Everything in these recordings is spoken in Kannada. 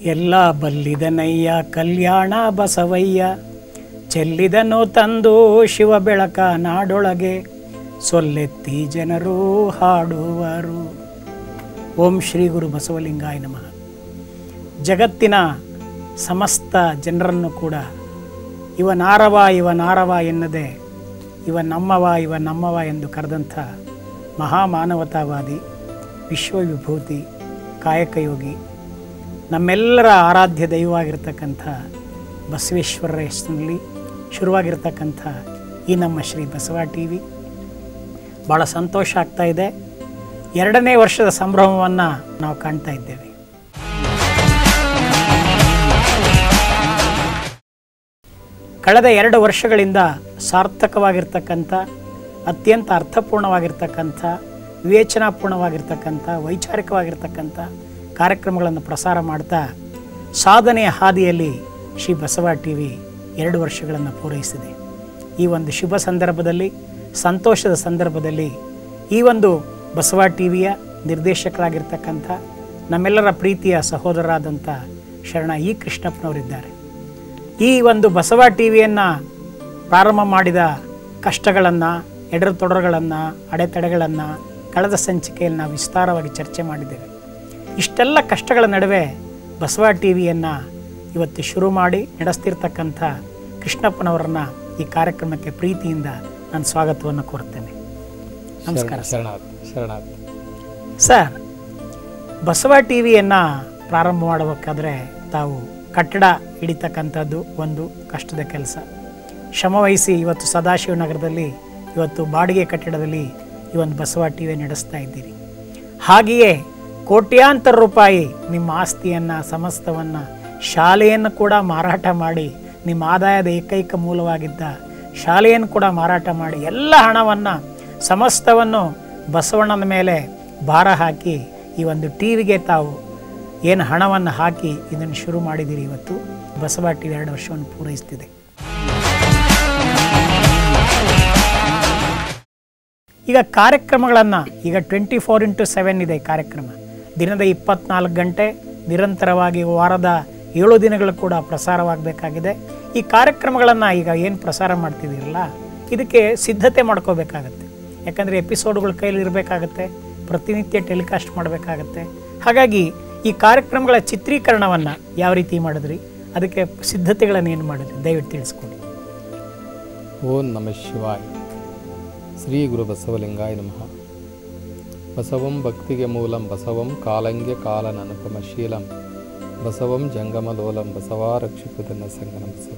ಎಲ್ಲ ಬಲ್ಲಿದನಯ್ಯ ಕಲ್ಯಾಣ ಬಸವಯ್ಯ ಚೆಲ್ಲಿದನು ತಂದು ಶಿವ ಬೆಳಕ ನಾಡೊಳಗೆ ಸೊಲ್ಲೆತ್ತಿ ಜನರು ಹಾಡುವರು ಓಂ ಶ್ರೀ ಗುರು ಬಸವಲಿಂಗಾಯ ನಮಃ ಜಗತ್ತಿನ ಸಮಸ್ತ ಜನರನ್ನು ಕೂಡ ಇವ ನಾರವ ಇವ ನಾರವ ಎನ್ನದೆ ಇವ ನಮ್ಮವ ಇವ ನಮ್ಮವ ಎಂದು ಕರೆದಂಥ ಮಹಾಮಾನವತಾವಾದಿ ವಿಶ್ವವಿಭೂತಿ ಕಾಯಕಯೋಗಿ ನಮ್ಮೆಲ್ಲರ ಆರಾಧ್ಯ ದೈವವಾಗಿರ್ತಕ್ಕಂಥ ಬಸವೇಶ್ವರರ ಹೆಸರಿನಲ್ಲಿ ಶುರುವಾಗಿರ್ತಕ್ಕಂಥ ಈ ನಮ್ಮ ಶ್ರೀ ಬಸವ ಟಿ ವಿ ಭಾಳ ಸಂತೋಷ ಆಗ್ತಾ ಇದೆ ಎರಡನೇ ವರ್ಷದ ಸಂಭ್ರಮವನ್ನು ನಾವು ಕಾಣ್ತಾ ಇದ್ದೇವೆ ಕಳೆದ ಎರಡು ವರ್ಷಗಳಿಂದ ಸಾರ್ಥಕವಾಗಿರ್ತಕ್ಕಂಥ ಅತ್ಯಂತ ಅರ್ಥಪೂರ್ಣವಾಗಿರ್ತಕ್ಕಂಥ ವಿವೇಚನಾಪೂರ್ಣವಾಗಿರ್ತಕ್ಕಂಥ ವೈಚಾರಿಕವಾಗಿರ್ತಕ್ಕಂಥ ಕಾರ್ಯಕ್ರಮಗಳನ್ನು ಪ್ರಸಾರ ಮಾಡ್ತಾ ಸಾಧನೆಯ ಹಾದಿಯಲ್ಲಿ ಶ್ರೀ ಬಸವ ಟಿ ವಿ ಎರಡು ವರ್ಷಗಳನ್ನು ಪೂರೈಸಿದೆ ಈ ಒಂದು ಶುಭ ಸಂದರ್ಭದಲ್ಲಿ ಸಂತೋಷದ ಸಂದರ್ಭದಲ್ಲಿ ಈ ಒಂದು ಬಸವ ಟಿ ವಿಯ ನಿರ್ದೇಶಕರಾಗಿರ್ತಕ್ಕಂಥ ನಮ್ಮೆಲ್ಲರ ಪ್ರೀತಿಯ ಸಹೋದರರಾದಂಥ ಶರಣ ಇ ಕೃಷ್ಣಪ್ಪನವರಿದ್ದಾರೆ ಈ ಒಂದು ಬಸವ ಟಿ ವಿಯನ್ನು ಪ್ರಾರಂಭ ಮಾಡಿದ ಕಷ್ಟಗಳನ್ನು ಎಡರು ತೊಡರುಗಳನ್ನು ಅಡೆತಡೆಗಳನ್ನು ಕಳೆದ ಸಂಚಿಕೆಯಲ್ಲಿ ನಾವು ವಿಸ್ತಾರವಾಗಿ ಚರ್ಚೆ ಮಾಡಿದ್ದೇವೆ ಇಷ್ಟೆಲ್ಲ ಕಷ್ಟಗಳ ನಡುವೆ ಬಸವ ಟಿ ವಿಯನ್ನು ಇವತ್ತು ಶುರು ಮಾಡಿ ನಡೆಸ್ತಿರ್ತಕ್ಕಂಥ ಕೃಷ್ಣಪ್ಪನವರನ್ನ ಈ ಕಾರ್ಯಕ್ರಮಕ್ಕೆ ಪ್ರೀತಿಯಿಂದ ನಾನು ಸ್ವಾಗತವನ್ನು ಕೋರ್ತೇನೆ ನಮಸ್ಕಾರ ಶರಣಾರ್ಥ್ ಶರಣಾರ್ಥ್ ಸರ್ ಬಸವ ಟಿ ವಿಯನ್ನು ಪ್ರಾರಂಭ ಮಾಡಬೇಕಾದ್ರೆ ತಾವು ಕಟ್ಟಡ ಹಿಡಿತಕ್ಕಂಥದ್ದು ಒಂದು ಕಷ್ಟದ ಕೆಲಸ ಶ್ರಮವಹಿಸಿ ಇವತ್ತು ಸದಾಶಿವನಗರದಲ್ಲಿ ಇವತ್ತು ಬಾಡಿಗೆ ಕಟ್ಟಡದಲ್ಲಿ ಈ ಒಂದು ಬಸವ ಟಿ ವಿ ನಡೆಸ್ತಾ ಇದ್ದೀರಿ ಹಾಗೆಯೇ ಕೋಟ್ಯಾಂತರ ರೂಪಾಯಿ ನಿಮ್ಮ ಆಸ್ತಿಯನ್ನು ಸಮಸ್ತವನ್ನು ಶಾಲೆಯನ್ನು ಕೂಡ ಮಾರಾಟ ಮಾಡಿ ನಿಮ್ಮ ಆದಾಯದ ಏಕೈಕ ಮೂಲವಾಗಿದ್ದ ಶಾಲೆಯನ್ನು ಕೂಡ ಮಾರಾಟ ಮಾಡಿ ಎಲ್ಲ ಹಣವನ್ನು ಸಮಸ್ತವನ್ನು ಬಸವಣ್ಣನ ಮೇಲೆ ಭಾರ ಹಾಕಿ ಈ ಒಂದು ಟಿ ವಿಗೆ ತಾವು ಏನು ಹಣವನ್ನು ಹಾಕಿ ಇದನ್ನು ಶುರು ಮಾಡಿದ್ದೀರಿ ಇವತ್ತು ಬಸವ ಟಿ ವಿ ಎರಡು ವರ್ಷವನ್ನು ಪೂರೈಸ್ತಿದೆ ಈಗ ಕಾರ್ಯಕ್ರಮಗಳನ್ನು ಈಗ ಟ್ವೆಂಟಿ ಫೋರ್ ಇಂಟು ಸೆವೆನ್ ಇದೆ ಕಾರ್ಯಕ್ರಮ ದಿನದ ಇಪ್ಪತ್ನಾಲ್ಕು ಗಂಟೆ ನಿರಂತರವಾಗಿ ವಾರದ ಏಳು ದಿನಗಳು ಕೂಡ ಪ್ರಸಾರವಾಗಬೇಕಾಗಿದೆ ಈ ಕಾರ್ಯಕ್ರಮಗಳನ್ನು ಈಗ ಏನು ಪ್ರಸಾರ ಮಾಡ್ತಿದ್ದೀರಲ್ಲ ಇದಕ್ಕೆ ಸಿದ್ಧತೆ ಮಾಡ್ಕೋಬೇಕಾಗತ್ತೆ ಯಾಕಂದರೆ ಎಪಿಸೋಡ್ಗಳ ಕೈಲಿ ಇರಬೇಕಾಗತ್ತೆ ಪ್ರತಿನಿತ್ಯ ಟೆಲಿಕಾಸ್ಟ್ ಮಾಡಬೇಕಾಗತ್ತೆ ಹಾಗಾಗಿ ಈ ಕಾರ್ಯಕ್ರಮಗಳ ಚಿತ್ರೀಕರಣವನ್ನು ಯಾವ ರೀತಿ ಮಾಡಿದ್ರಿ ಅದಕ್ಕೆ ಸಿದ್ಧತೆಗಳನ್ನು ಏನು ಮಾಡಿದ್ರಿ ದಯವಿಟ್ಟು ತಿಳಿಸ್ಕೊಡಿ ಓಂ ನಮ ಶಿವಾಯ ಶ್ರೀ ಗುರು ಬಸವಲಿಂಗಾಯ ನಮಃ ಬಸವಂ ಭಕ್ತಿಗೆ ಮೂಲಂ ಬಸವಂ ಕಾಲಂಗೆ ಕಾಲನ ಅನುಪಮ ಶೀಲಂ ಬಸವಂ ಜಂಗಮಲೋಲಂ ಬಸವ ರಕ್ಷಿಪುದನ್ನ ಸಂಗನಂ ಬಸವ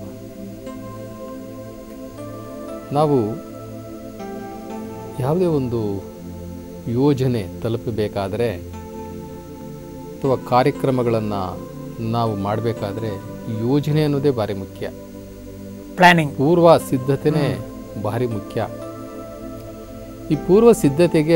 ನಾವು ಯಾವುದೇ ಒಂದು ಯೋಜನೆ ತಲುಪಬೇಕಾದರೆ ಅಥವಾ ಕಾರ್ಯಕ್ರಮಗಳನ್ನು ನಾವು ಮಾಡಬೇಕಾದ್ರೆ ಯೋಜನೆ ಅನ್ನೋದೇ ಭಾರಿ ಮುಖ್ಯ ಪ್ಲ್ಯಾನಿಂಗ್ ಪೂರ್ವ ಸಿದ್ಧತೆನೇ ಭಾರಿ ಮುಖ್ಯ ಈ ಪೂರ್ವ ಸಿದ್ಧತೆಗೆ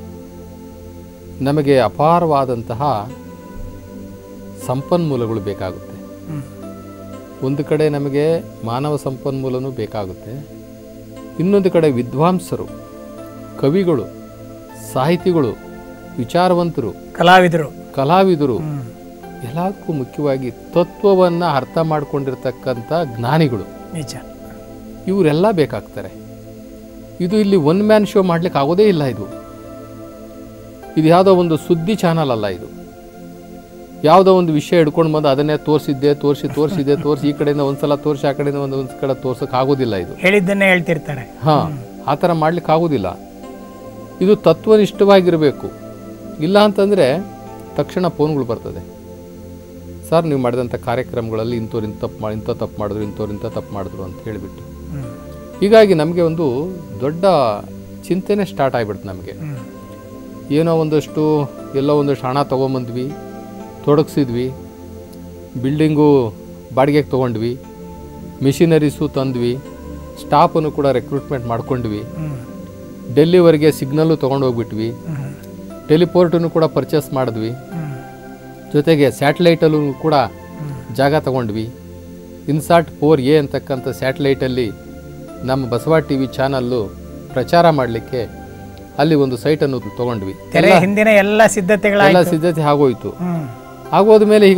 ನಮಗೆ ಅಪಾರವಾದಂತಹ ಸಂಪನ್ಮೂಲಗಳು ಬೇಕಾಗುತ್ತೆ ಒಂದು ಕಡೆ ನಮಗೆ ಮಾನವ ಸಂಪನ್ಮೂಲನೂ ಬೇಕಾಗುತ್ತೆ ಇನ್ನೊಂದು ಕಡೆ ವಿದ್ವಾಂಸರು ಕವಿಗಳು ಸಾಹಿತಿಗಳು ವಿಚಾರವಂತರು ಕಲಾವಿದರು ಕಲಾವಿದರು ಹ್ಮ್. ಎಲ್ಲದಕ್ಕೂ ಮುಖ್ಯವಾಗಿ ತತ್ವವನ್ನು ಅರ್ಥ ಮಾಡ್ಕೊಂಡಿರ್ತಕ್ಕಂಥ ಜ್ಞಾನಿಗಳು ನಿಜ ಇವರೆಲ್ಲ ಬೇಕಾಗ್ತಾರೆ ಇದು ಇಲ್ಲಿ ಒನ್ ಮ್ಯಾನ್ ಶೋ ಮಾಡ್ಲಿಕ್ಕೆ ಆಗೋದೇ ಇಲ್ಲ ಇದು ಇದು ಯಾವುದೋ ಒಂದು ಸುದ್ದಿ ಚಾನಲ್ ಅಲ್ಲ ಇದು ಯಾವುದೋ ಒಂದು ವಿಷಯ ಹಿಡ್ಕೊಂಡು ಬಂದು ಅದನ್ನೇ ತೋರಿಸಿದ್ದೆ ತೋರಿಸಿ ತೋರಿಸಿದ್ದೆ ತೋರಿಸಿ ಈ ಕಡೆಯಿಂದ ಒಂದ್ಸಲ ತೋರಿಸಿ ಆ ಕಡೆಯಿಂದ ಒಂದು ಒಂದು ಕಡೆ ತೋರ್ಸಕ್ಕೆ ಆಗೋದಿಲ್ಲ ಇದು ಹೇಳಿದ್ದನ್ನೇ ಹೇಳ್ತಿರ್ತಾರೆ ಹಾಂ ಆ ಥರ ಮಾಡ್ಲಿಕ್ಕೆ ಆಗೋದಿಲ್ಲ ಇದು ತತ್ವನಿಷ್ಠವಾಗಿರಬೇಕು ಇಲ್ಲ ಅಂತಂದರೆ ತಕ್ಷಣ ಫೋನ್ಗಳು ಬರ್ತದೆ ಸರ್ ನೀವು ಮಾಡಿದಂಥ ಕಾರ್ಯಕ್ರಮಗಳಲ್ಲಿ ಇಂಥವ್ರು ಇಂಥ ತಪ್ಪು ಮಾಡಿ ಇಂಥ ತಪ್ಪು ಮಾಡಿದ್ರು ಇಂಥವ್ರು ಇಂಥ ತಪ್ಪು ಮಾಡಿದ್ರು ಅಂತ ಹೇಳಿಬಿಟ್ಟು ಹ್ಮ್. ಹೀಗಾಗಿ ನಮಗೆ ಒಂದು ದೊಡ್ಡ ಚಿಂತೆನೇ ಸ್ಟಾರ್ಟ್ ಆಗಿಬಿಡ್ತು ನಮಗೆ ಹ್ಮ್. ಏನೋ ಒಂದಷ್ಟು ಎಲ್ಲೋ ಒಂದಷ್ಟು ಹಣ ತೊಗೊಂಬಂದ್ವಿ ತೊಡಗಿಸಿದ್ವಿ ಬಿಲ್ಡಿಂಗು ಬಾಡಿಗೆಗೆ ತೊಗೊಂಡ್ವಿ ಮಿಷಿನರೀಸು ತಂದ್ವಿ ಸ್ಟಾಫನ್ನು ಕೂಡ ರೆಕ್ರೂಟ್ಮೆಂಟ್ ಮಾಡ್ಕೊಂಡ್ವಿ ಹ್ಮ್. ಡೆಲ್ಲಿವರೆಗೆ ಸಿಗ್ನಲ್ಲು ತೊಗೊಂಡು ಹೋಗ್ಬಿಟ್ವಿ ಹ್ಮ್. ಟೆಲಿಪೋರ್ಟನ್ನು ಕೂಡ ಪರ್ಚೇಸ್ ಮಾಡಿದ್ವಿ ಹ್ಮ್. ಜೊತೆಗೆ ಸ್ಯಾಟಲೈಟಲ್ಲೂ ಕೂಡ ಹ್ಮ್. ಜಾಗ ತಗೊಂಡ್ವಿ ಇನ್ಸಾಟ್ ಫೋರ್ ಎ ಅಂತಕ್ಕಂಥ ಸ್ಯಾಟಲೈಟಲ್ಲಿ ನಮ್ಮ ಬಸವ ಟಿ ವಿ ಚಾನಲ್ಲು ಪ್ರಚಾರ ಮಾಡಲಿಕ್ಕೆ ಅಲ್ಲಿ ಒಂದು ಸೈಟನ್ನು ತೊಗೊಂಡ್ವಿ ತೆರೆ ಹಿಂದಿನ ಎಲ್ಲ ಸಿದ್ಧತೆಗಳ ಎಲ್ಲ ಸಿದ್ಧತೆ ಆಗೋಯ್ತು ಹ್ಮ್ ಆಗೋದ ಮೇಲೆ ಈಗ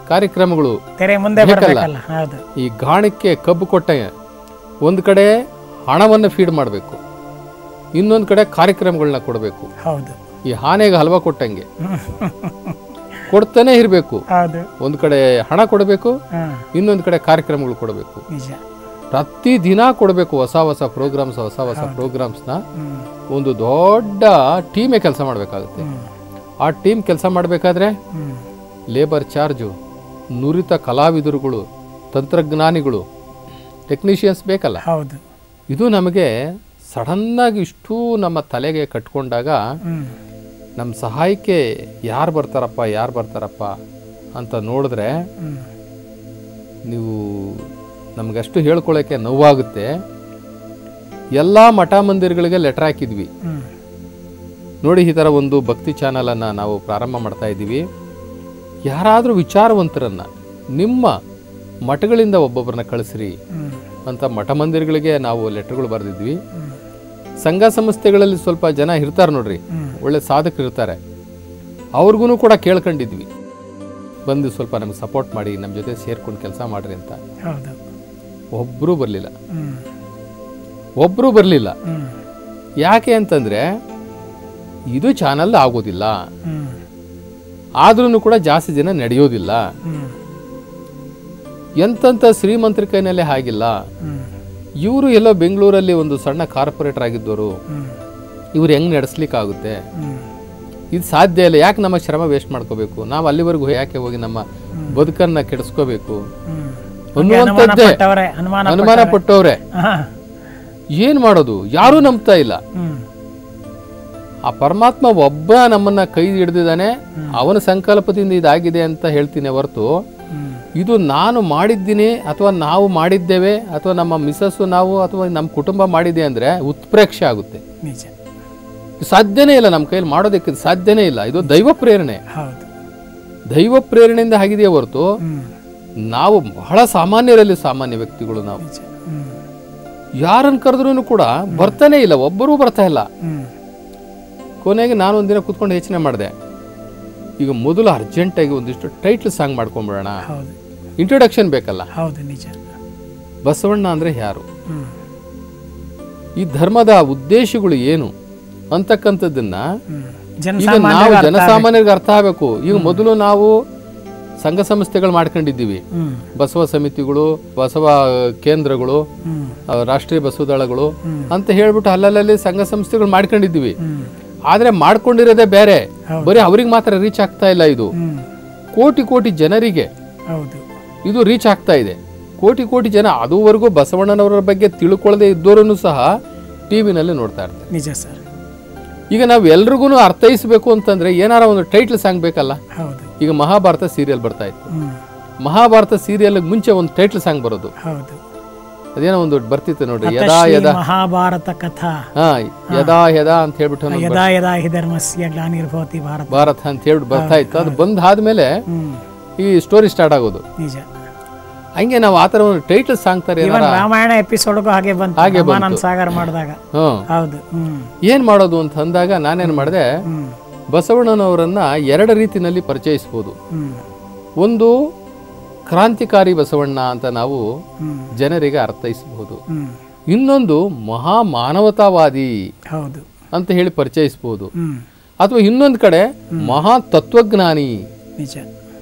ಕಾರ್ಯಕ್ರಮಗಳು ತೆರೆ ಮುಂದೆ ಬೇಕಲ್ಲ. ಬರಬೇಕಲ್ಲ ಹೌದು ಈ ಗಾಣಕ್ಕೆ ಕಬ್ಬು ಕೊಟ್ಟ ಒಂದು ಕಡೆ ಹಣವನ್ನು ಫೀಡ್ ಮಾಡಬೇಕು ಇನ್ನೊಂದು ಕಡೆ ಕಾರ್ಯಕ್ರಮಗಳನ್ನ ಕೊಡಬೇಕು ಹೌದು ಈ ಆನೆಗೆ ಹಲ್ವಾ ಕೊಟ್ಟಂಗೆ ಕೊಡ್ತಾನೆ ಇರಬೇಕು ಹೌದು ಒಂದು ಕಡೆ ಹಣ ಕೊಡಬೇಕು ಹಾಂ ಇನ್ನೊಂದು ಕಡೆ ಕಾರ್ಯಕ್ರಮಗಳು ಕೊಡಬೇಕು ನಿಜ ಪ್ರತಿ ದಿನ ಕೊಡಬೇಕು ಹೊಸ ಹೊಸ ಪ್ರೋಗ್ರಾಮ್ಸ್ ಹೊಸ ಹೊಸ ಪ್ರೋಗ್ರಾಮ್ಸ್ನ ಹ್ಮ್ ಒಂದು ದೊಡ್ಡ ಟೀಮೇ ಕೆಲಸ ಮಾಡಬೇಕಾಗುತ್ತೆ ಹ್ಮ್ ಆ ಟೀಮ್ ಕೆಲಸ ಮಾಡಬೇಕಾದ್ರೆ ಹ್ಮ್ ಲೇಬರ್ ಚಾರ್ಜು ನುರಿತ ಕಲಾವಿದರುಗಳು ತಂತ್ರಜ್ಞಾನಿಗಳು ಟೆಕ್ನಿಷಿಯನ್ಸ್ ಬೇಕಲ್ಲ ಹೌದು ಇದು ನಮಗೆ ಸಡನ್ನಾಗಿ ಇಷ್ಟು ನಮ್ಮ ತಲೆಗೆ ಕಟ್ಕೊಂಡಾಗ ಹ್ಮ್ ನಮ್ಮ ಸಹಾಯಕ್ಕೆ ಯಾರು ಬರ್ತಾರಪ್ಪ ಯಾರು ಬರ್ತಾರಪ್ಪ ಅಂತ ನೋಡಿದ್ರೆ ಹ್ಮ್ ನೀವು ನಮಗಷ್ಟು ಹೇಳ್ಕೊಳ್ಳೋಕ್ಕೆ ನೋವಾಗುತ್ತೆ ಎಲ್ಲ ಮಠ ಮಂದಿರಗಳಿಗೆ ಲೆಟರ್ ಹಾಕಿದ್ವಿ ಹ್ಮ್ ನೋಡಿ ಈ ಥರ ಒಂದು ಭಕ್ತಿ ಚಾನಲನ್ನು ನಾವು ಪ್ರಾರಂಭ ಮಾಡ್ತಾ ಇದ್ದೀವಿ ಯಾರಾದರೂ ವಿಚಾರವಂತರನ್ನ ನಿಮ್ಮ ಮಠಗಳಿಂದ ಒಬ್ಬೊಬ್ಬರನ್ನ ಕಳಿಸ್ರಿ ಹ್ಮ್ ಅಂತ ಮಠ ಮಂದಿರಗಳಿಗೆ ನಾವು ಲೆಟರ್ಗಳು ಬರೆದಿದ್ವಿ ಹ್ಮ್ ಸಂಘ ಸಂಸ್ಥೆಗಳಲ್ಲಿ ಸ್ವಲ್ಪ ಜನ ಇರ್ತಾರೆ ನೋಡ್ರಿ ಹ್ಮ್ ಒಳ್ಳೆ ಸಾಧಕರು ಇರ್ತಾರೆ ಅವ್ರಿಗೂ ಕೂಡ ಕೇಳ್ಕೊಂಡಿದ್ವಿ ಬಂದು ಸ್ವಲ್ಪ ನಮ್ಗೆ ಸಪೋರ್ಟ್ ಮಾಡಿ ನಮ್ಮ ಜೊತೆ ಸೇರ್ಕೊಂಡು ಕೆಲಸ ಮಾಡ್ರಿ ಅಂತ ಹೌದು ಒಬ್ಬರೂ ಬರಲಿಲ್ಲ ಹ್ಮ್ ಒಬ್ಬರೂ ಬರಲಿಲ್ಲ ಹ್ಮ್ ಯಾಕೆ ಅಂತಂದರೆ ಇದು ಚಾನಲ್ ಆಗೋದಿಲ್ಲ ಹ್ಮ್ ಆದ್ರೂ ಕೂಡ ಜಾಸ್ತಿ ಜನ ನಡೆಯೋದಿಲ್ಲ ಹ್ಮ್ ಎಂತಂತ ಶ್ರೀಮಂತರ ಕೈನಲ್ಲೇ ಆಗಿಲ್ಲ ಹ್ಮ್ ಇವರು ಎಲ್ಲೋ ಬೆಂಗಳೂರಲ್ಲಿ ಒಂದು ಸಣ್ಣ ಕಾರ್ಪೊರೇಟರ್ ಆಗಿದ್ದವರು ಹ್ಮ್ ಇವ್ರು ಹೆಂಗ್ ನಡೆಸ್ಲಿಕ್ಕಾಗುತ್ತೆ ಹ್ಮ್ ಇದು ಸಾಧ್ಯ ಇಲ್ಲ ಯಾಕೆ ನಮ್ಮ ಶ್ರಮ ವೇಸ್ಟ್ ಮಾಡ್ಕೋಬೇಕು ನಾವು ಅಲ್ಲಿವರೆಗೂ ಯಾಕೆ ಹೋಗಿ ನಮ್ಮ ಬದುಕನ್ನ ಕೆಡಿಸ್ಕೋಬೇಕು ಹ್ಮ್ ಅನ್ನುವಂಥದ್ದೇ ಪಟ್ಟವರೇ ಅನುಮಾನ ಅನುಮಾನ ಪಟ್ಟವ್ರೆ ಹಾ ಏನ್ ಮಾಡೋದು ಯಾರೂ ನಂಬ್ತಾ ಇಲ್ಲ ಹ್ಮ್ ಆ ಪರಮಾತ್ಮ ಒಬ್ಬ ನಮ್ಮನ್ನ ಕೈ ಹಿಡ್ದಿದ್ದಾನೆ ಅವನ ಸಂಕಲ್ಪದಿಂದ ಇದಾಗಿದೆ ಅಂತ ಹೇಳ್ತೀನಿ ಹೊರತು ಹ್ಮ್ ಇದು ನಾನು ಮಾಡಿದ್ದೀನಿ ಅಥವಾ ನಾವು ಮಾಡಿದ್ದೇವೆ ಅಥವಾ ನಮ್ಮ ಮಿಸ್ಸಸ್ಸು ನಾವು ಅಥವಾ ನಮ್ಮ ಕುಟುಂಬ ಮಾಡಿದೆ ಅಂದ್ರೆ ಉತ್ಪ್ರೇಕ್ಷೆ ಆಗುತ್ತೆ ನಿಜ ಇದು ಸಾಧ್ಯನೇ ಇಲ್ಲ ನಮ್ಮ ಕೈಯಲ್ಲಿ ಮಾಡೋದಕ್ಕೆ ಇದು ಸಾಧ್ಯನೇ ಇಲ್ಲ ಇದು ದೈವ ಪ್ರೇರಣೆ ಹೌದು ದೈವ ಪ್ರೇರಣೆಯಿಂದ ಆಗಿದೆಯೇ ಹೊರತು ಹ್ಮ್ ನಾವು ಬಹಳ ಸಾಮಾನ್ಯರಲ್ಲಿ ಸಾಮಾನ್ಯ ವ್ಯಕ್ತಿಗಳು ನಾವು ನಿಜ ಹ್ಮ್ ಯಾರನ್ನು ಕರೆದ್ರೂ ಕೂಡ ಬರ್ತಾನೆ ಇಲ್ಲ ಒಬ್ಬರೂ ಬರ್ತಾ ಇಲ್ಲ ಹ್ಮ್ ಕೊನೆಗೆ ನಾನು ಒಂದಿನ ಕೂತ್ಕೊಂಡು ಯೋಚನೆ ಮಾಡಿದೆ ಈಗ ಮೊದಲು ಅರ್ಜೆಂಟಾಗಿ ಒಂದಿಷ್ಟು ಟೈಟ್ಲ್ ಸಾಂಗ್ ಮಾಡ್ಕೊಂಬಿಡೋಣ ಹೌದು ಇಂಟ್ರೊಡಕ್ಷನ್ ಬೇಕಲ್ಲ ಹೌದು ನಿಜ ಬಸವಣ್ಣ ಅಂದರೆ ಯಾರು ಹ್ಮ್ ಈ ಧರ್ಮದ ಉದ್ದೇಶಗಳು ಏನು ಅಂತಕ್ಕಂಥದ್ದನ್ನ ಹ್ಮ್ ಈಗ ನಾವು ಜನಸಾಮಾನ್ಯ ಜನಸಾಮಾನ್ಯರಿಗೆ ಅರ್ಥ ಆಗಬೇಕು ಈಗ ಮೊದಲು ನಾವು ಸಂಘ ಸಂಸ್ಥೆಗಳು ಮಾಡ್ಕೊಂಡಿದ್ದೀವಿ ಹ್ಮ್ ಬಸವ ಸಮಿತಿಗಳು ಬಸವ ಕೇಂದ್ರಗಳು ಹ್ಮ್ ಆ, ರಾಷ್ಟ್ರೀಯ ಬಸವ ದಳಗಳು ಹ್ಮ್. ಅಂತ ಹೇಳ್ಬಿಟ್ಟು ಅಲ್ಲಲ್ಲಿ ಸಂಘ ಸಂಸ್ಥೆಗಳು ಮಾಡ್ಕೊಂಡಿದ್ದೀವಿ ಹ್ಮ್ ಆದ್ರೆ ಮಾಡ್ಕೊಂಡಿರೋದೇ ಬೇರೆ ಹೌದು. ಬರೀ ಅವ್ರಿಗೆ ಮಾತ್ರ ರೀಚ್ ಆಗ್ತಾ ಇಲ್ಲ ಇದು ಹ್ಮ್ ಕೋಟಿ ಕೋಟಿ ಜನರಿಗೆ ಹೌದು ಇದು ರೀಚ್ ಆಗ್ತಾ ಇದೆ ಕೋಟಿ ಕೋಟಿ ಜನ ಅದುವರೆಗೂ ಬಸವಣ್ಣನವರ ಬಗ್ಗೆ ತಿಳ್ಕೊಳ್ಳದೆ ಇದ್ದವರನ್ನು ಸಹ ಟಿವಿನಲ್ಲಿ ನೋಡ್ತಾ ಇರ್ತಾರೆ ನಿಜ ಸರ್ ಈಗ ನಾವು ಎಲ್ರಿಗೂ ಅರ್ಥೈಸಬೇಕು ಅಂತಂದ್ರೆ ಏನಾರ ಒಂದು ಟೈಟ್ಲ್ ಸಾಂಗ್ ಬೇಕಲ್ಲ ಹೌದು ಈಗ ಮಹಾಭಾರತ ಸೀರಿಯಲ್ ಬರ್ತಾ ಇತ್ತು ಹ್ಮ್ ಮಹಾಭಾರತ ಸೀರಿಯಲ್ ಮುಂಚೆ ಒಂದು ಟೈಟ್ಲ್ ಸಾಂಗ್ ಬರೋದು ಹೌದು ಅದೇನೋ ಒಂದು ಬರ್ತಿತ್ತು ನೋಡ್ರಿ ಯದಾ ಶ್ರೀ ಯದಾ ಮಹಾಭಾರತ ಕಥಾ ಹಾ ಯದಾ ಯದಾ ಅಂತ ಹೇಳ್ಬಿಟ್ಟು ಒಂದು ಯದಾ ಯದಾ ಹಿ ಧರ್ಮಸ್ಯ ಗ್ಲಾನಿರ್ಭವತಿ ಭಾರತ ಭಾರತ ಅಂತ ಹೇಳ್ಬಿಟ್ಟು ಬರ್ತಾ ಇತ್ತು ಅದು ಬಂದ್ ಆದ್ಮೇಲೆ ಹ್ಮ್ ಈ ಸ್ಟೋರಿ ಸ್ಟಾರ್ಟ್ ಆಗೋದು ನಿಜ ಹಂಗೆ ನಾವು ಆ ಥರ ಒಂದು ಟೈಟಲ್ ಸಾಂಗ್ ತರ ಏನಾರ ಇವನ್ ರಾಮಾಯಣ ಎಪಿಸೋಡ್ಗೂ ಹಾಗೆ ಬಂತು ಹಾಗೆ ರಾಮಾನಂದ್ ಸಾಗರ್ ಮಾಡಿದಾಗ ಹ್ಮ್ ಹೌದು ಹ್ಮ್ ಏನ್ ಮಾಡೋದು ಅಂತ ಅಂದಾಗ ನಾನೇನ್ ಮಾಡಿದೆ ಹ್ಮ್ ಬಸವಣ್ಣನವರನ್ನ ಎರಡು ರೀತಿನಲ್ಲಿ ಪರಿಚಯಿಸ್ಬೋದು ಹ್ಮ್ ಒಂದು ಕ್ರಾಂತಿಕಾರಿ ಬಸವಣ್ಣ ಅಂತ ನಾವು ಹ್ಮ್ ಜನರಿಗೆ ಅರ್ಥೈಸಬಹುದು ಹ್ಮ್ ಇನ್ನೊಂದು ಮಹಾ ಮಾನವತಾವಾದಿ ಹೌದು ಅಂತ ಹೇಳಿ ಪರಿಚಯಿಸ್ಬೋದು ಹ್ಮ್ ಅಥವಾ ಇನ್ನೊಂದು ಕಡೆ ಮಹಾ ತತ್ವಜ್ಞಾನಿ ನಿಜ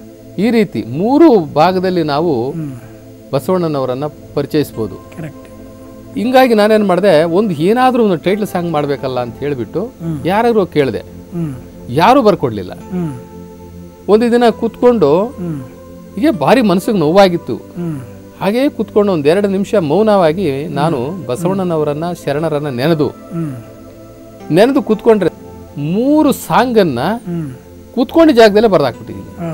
ಈ ರೀತಿ ಮೂರು ಭಾಗದಲ್ಲಿ ನಾವು ಹ್ಮ್ ಬಸವಣ್ಣನವರನ್ನ ಪರಿಚಯಿಸ್ಬೋದು ಕರೆಕ್ಟ್ ಹಿಂಗಾಗಿ ನಾನೇನು ಮಾಡಿದೆ ಒಂದು ಏನಾದರೂ ಒಂದು ಟೈಟ್ಲ್ ಸಾಂಗ್ ಮಾಡಬೇಕಲ್ಲ ಅಂತ ಹೇಳಿಬಿಟ್ಟು ಹ್ಮ್. ಯಾರು ಕೇಳಿದೆ ಹ್ಮ್ ಯಾರೂ ಬರ್ಕೊಡ್ಲಿಲ್ಲ ಹ್ಮ್ ಒಂದು ದಿನ ಕೂತ್ಕೊಂಡು ಹ್ಮ್ ಹೀಗೆ ಭಾರಿ ಮನಸ್ಸಿಗೆ ನೋವಾಗಿತ್ತು ಹ್ಮ್ ಹಾಗೇ ಕೂತ್ಕೊಂಡು ಒಂದೆರಡು ನಿಮಿಷ ಮೌನವಾಗಿ ನಾನು ಬಸವಣ್ಣನವರನ್ನ ಶರಣರನ್ನ ನೆನೆದು ಹ್ಮ್ ನೆನೆದು ಕೂತ್ಕೊಂಡ್ರೆ ಮೂರು ಸಾಂಗನ್ನ ಹ್ಮ್ ಕೂತ್ಕೊಂಡ ಜಾಗದಲ್ಲೇ ಬರ್ದಾಕ್ಬಿಟ್ಟಿದ್ದೀನಿ ಓ